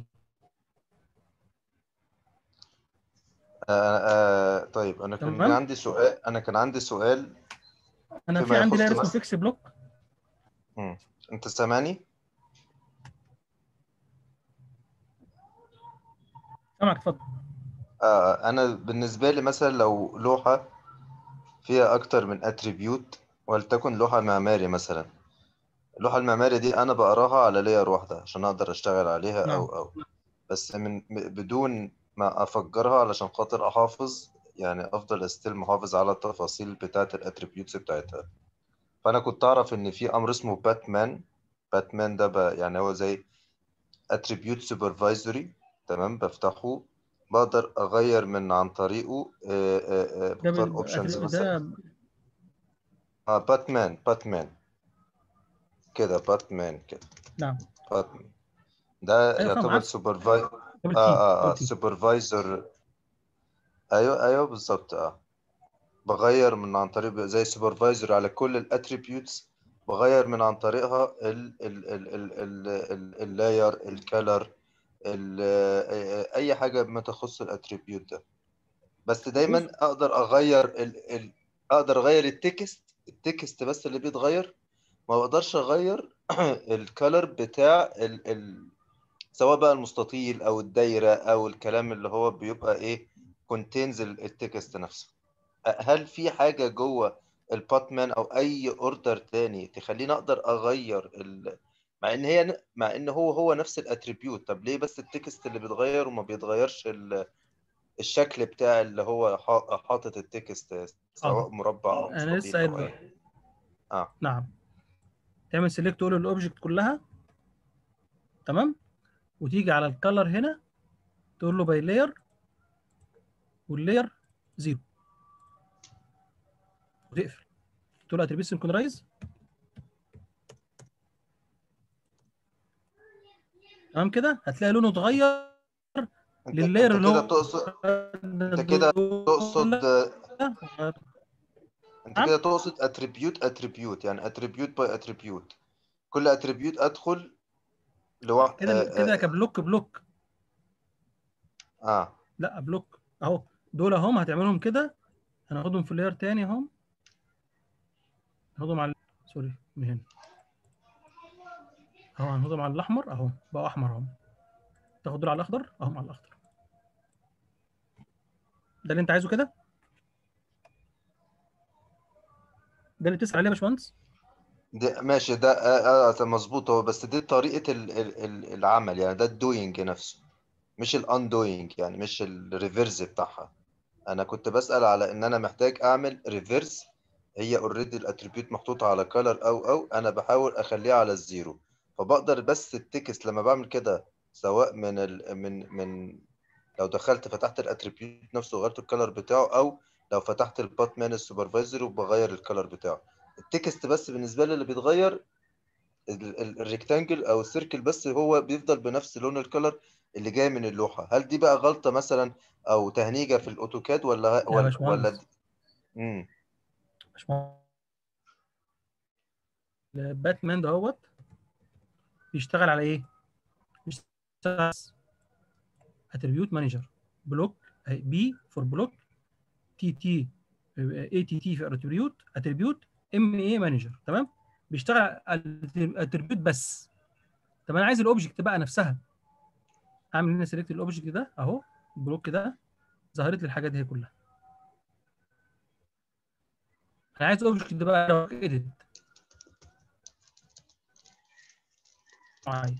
آه آه طيب انا كان تمام. عندي سؤال انا كان عندي سؤال انا فيما في عندي يخص لاير اسمه مثلا- فيكس بلوك مم. انت سامعني سامعك اتفضل آه انا بالنسبه لي مثلا لو لوحه فيها اكتر من اتريبيوت ولتكن لوحه معماري مثلا اللوحة المعمارية دي أنا بقراها على لاير واحدة عشان أقدر أشتغل عليها نعم. أو أو بس من م- بدون ما أفجرها علشان خاطر أحافظ يعني أفضل أستيل محافظ على التفاصيل بتاعة الأتريبيوتس بتاعتها فأنا كنت أعرف إن في أمر اسمه باتمان باتمان ده بقى يعني هو زي اتريبيوت سوبرفايزري تمام بفتحه بقدر أغير من عن طريقه آه، آه، آه، ده بختار بال- أوبشنز ده مثلا اه باتمان باتمان كده باتمان كده نعم باتمان ده ايوه فاهم يعتبر عارف سوبرفاي دبل تي اه اه اه دبل تي سوبرفايزر ايوه ايوه بالظبط اه بغير من عن طريق زي سوبرفايزر على كل الاتريبيوتس بغير من عن طريقها ال ال ال ال ال ال اللاير الكالر اي حاجه ما تخص الاتريبيوت ده بس بص دايما اقدر اغير ال ال اقدر اغير التكست التكست بس اللي بيتغير ما بقدرش اغير الكالر بتاع ال ال سواء بقى المستطيل او الدايره او الكلام اللي هو بيبقى ايه كونتينز التكست نفسه هل في حاجه جوه الباتمان او اي اوردر تاني تخليني اقدر اغير ال... مع ان هي ن- مع ان هو هو نفس الاتريبيوت طب ليه بس التكست اللي بيتغير وما بيتغيرش ال... الشكل بتاع اللي هو حا- حاطط التكست سواء اه مربع او انا لسه مستطيل قايل او بقى اي اه نعم تعمل سيلكت تقول الاوبجكت كلها تمام وتيجي على الكالر هنا تقول له باي لاير واللاير زيرو وتقفل تقول له اتريبيوت سنكرايز تمام كده هتلاقي لونه اتغير انت لللاير انت اللي كده هو تقصد انت كده تقصد انت نعم كده تقصد اتريبيوت اتريبيوت يعني اتريبيوت باي اتريبيوت كل اتريبيوت ادخل لوحد كده آه, كده آه, كبلوك بلوك اه لا بلوك اهو دول اهم هتعملهم كده هناخدهم في لاير تاني اهم هناخدهم على سوري من هنا اهو هناخدهم على الاحمر اهو بقوا احمر اهو تاخد دول على الاخضر اهم على الاخضر ده اللي انت عايزه كده ده اللي بتسأل عليه يا باشمهندس ده ماشي ده آه آه مظبوط هو بس دي طريقة ال ال ال العمل يعني ده الدوينج نفسه مش الاندوينج يعني مش الريفرس بتاعها انا كنت بسأل على ان انا محتاج اعمل ريفرس هي اوريدي الاتريبيوت محطوطة على كولر او او انا بحاول اخليها على الزيرو فبقدر بس التكست لما بعمل كده سواء من ال من من لو دخلت فتحت الاتريبيوت نفسه وغيرت الكلر بتاعه او لو فتحت الباتمان السوبرفايزر وبغير الكلر بتاعه التكست بس بالنسبه لي اللي بيتغير ال- ال- الريكتانجل او السيركل بس هو بيفضل بنفس لون الكلر اللي جاي من اللوحه هل دي بقى غلطه مثلا او تهنيجه في الاوتوكاد ولا يا ولا ولا باشمهندس دي- امم باشمهندس باتمان دهوت بيشتغل على ايه؟ بيشتغل اتريبيوت مانجر بلوك بي فور بلوك تي تي اي تي تي في اتريبيوت اتريبيوت ام اي مانجر تمام بيشتغل اتريبيوت بس طب انا عايز الاوبجكت بقى نفسها اعمل هنا سيلكت الاوبجكت ده اهو البلوك ده ظهرت لي الحاجات دي كلها انا عايز الاوبجكت ده بقى لو اديت معايا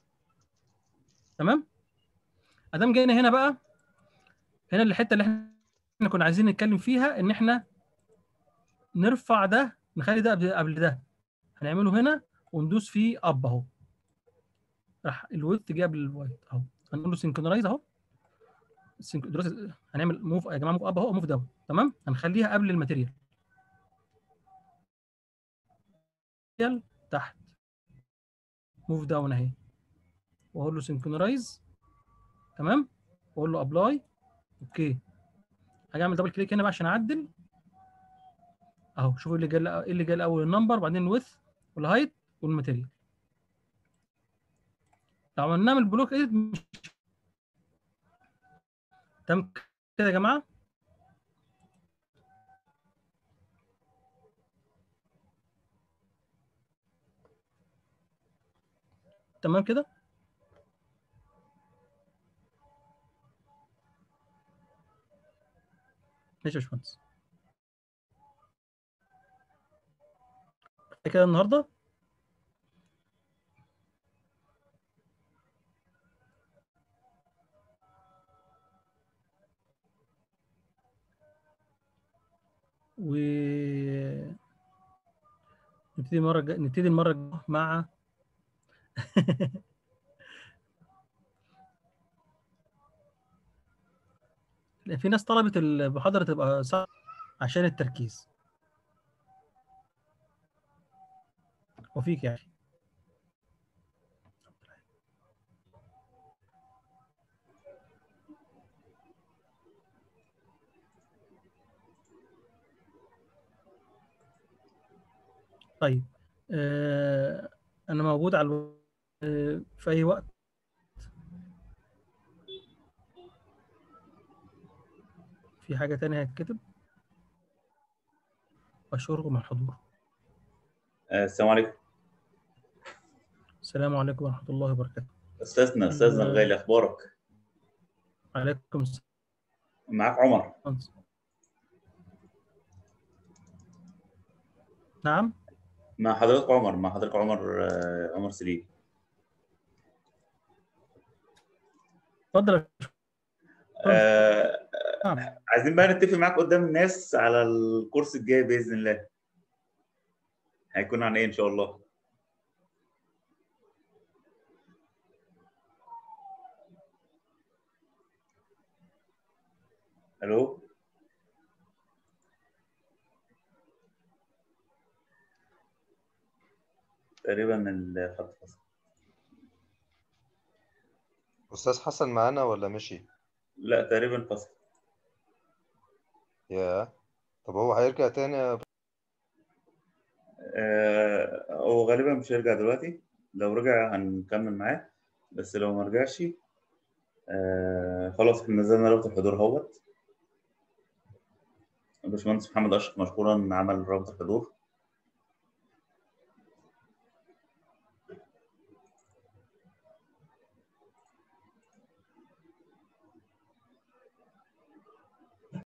تمام ادام جينا هنا بقى هنا الحته اللي احنا كنا عايزين نتكلم فيها ان احنا نرفع ده نخلي ده قبل قبل ده هنعمله هنا وندوس فيه اب اهو راح الويت جه قبل الوايت اهو هنقول له سينكرونايز اهو سينك- دلوقتي هنعمل موف يا جماعه موف اب اهو موف داون تمام هنخليها قبل الماتيريال تحت موف داون اهي واقول له سينكرونايز تمام واقول له ابلاي اوكي هاجي اعمل دبل كليك هنا بقى عشان اعدل اهو شوفوا اللي جاي ايه اللي جاي الاول النمبر بعدين الويث والهايت والماتيريال لو عملناه من البلوك ايديت مش تمام كده يا جماعه تمام كده ماشي يا باشمهندس كده النهارده نبتدي المره الجايه نبتدي المره الجايه مع لا، في ناس طلبت المحاضره تبقى صعبه عشان التركيز وفيك يا اخي طيب آه انا موجود على الو... آه في اي وقت في حاجة تانية هتكتب أشكركم على الحضور آه، السلام عليكم السلام عليكم ورحمة الله وبركاته استاذنا استاذنا آه. الغالي اخبارك عليكم السلام معاك عمر نعم مع حضرتك عمر مع حضرتك عمر آه، عمر سليم اتفضل يا آه، نعم عايزين بقى نتفق معاك قدام الناس على الكورس الجاي باذن الله هيكون عن ايه ان شاء الله الو تقريبا الخط فصل أستاذ حسن معانا ولا مشي؟ لا تقريبا فصل يا طب هو هيرجع تاني يا آه، هو غالبا مش هيرجع دلوقتي لو رجع هنكمل معاه بس لو ما رجعش آه، خلاص احنا نزلنا رابط الحضور اهوت الباشمهندس محمد اشرف مشكورا عمل رابط الحضور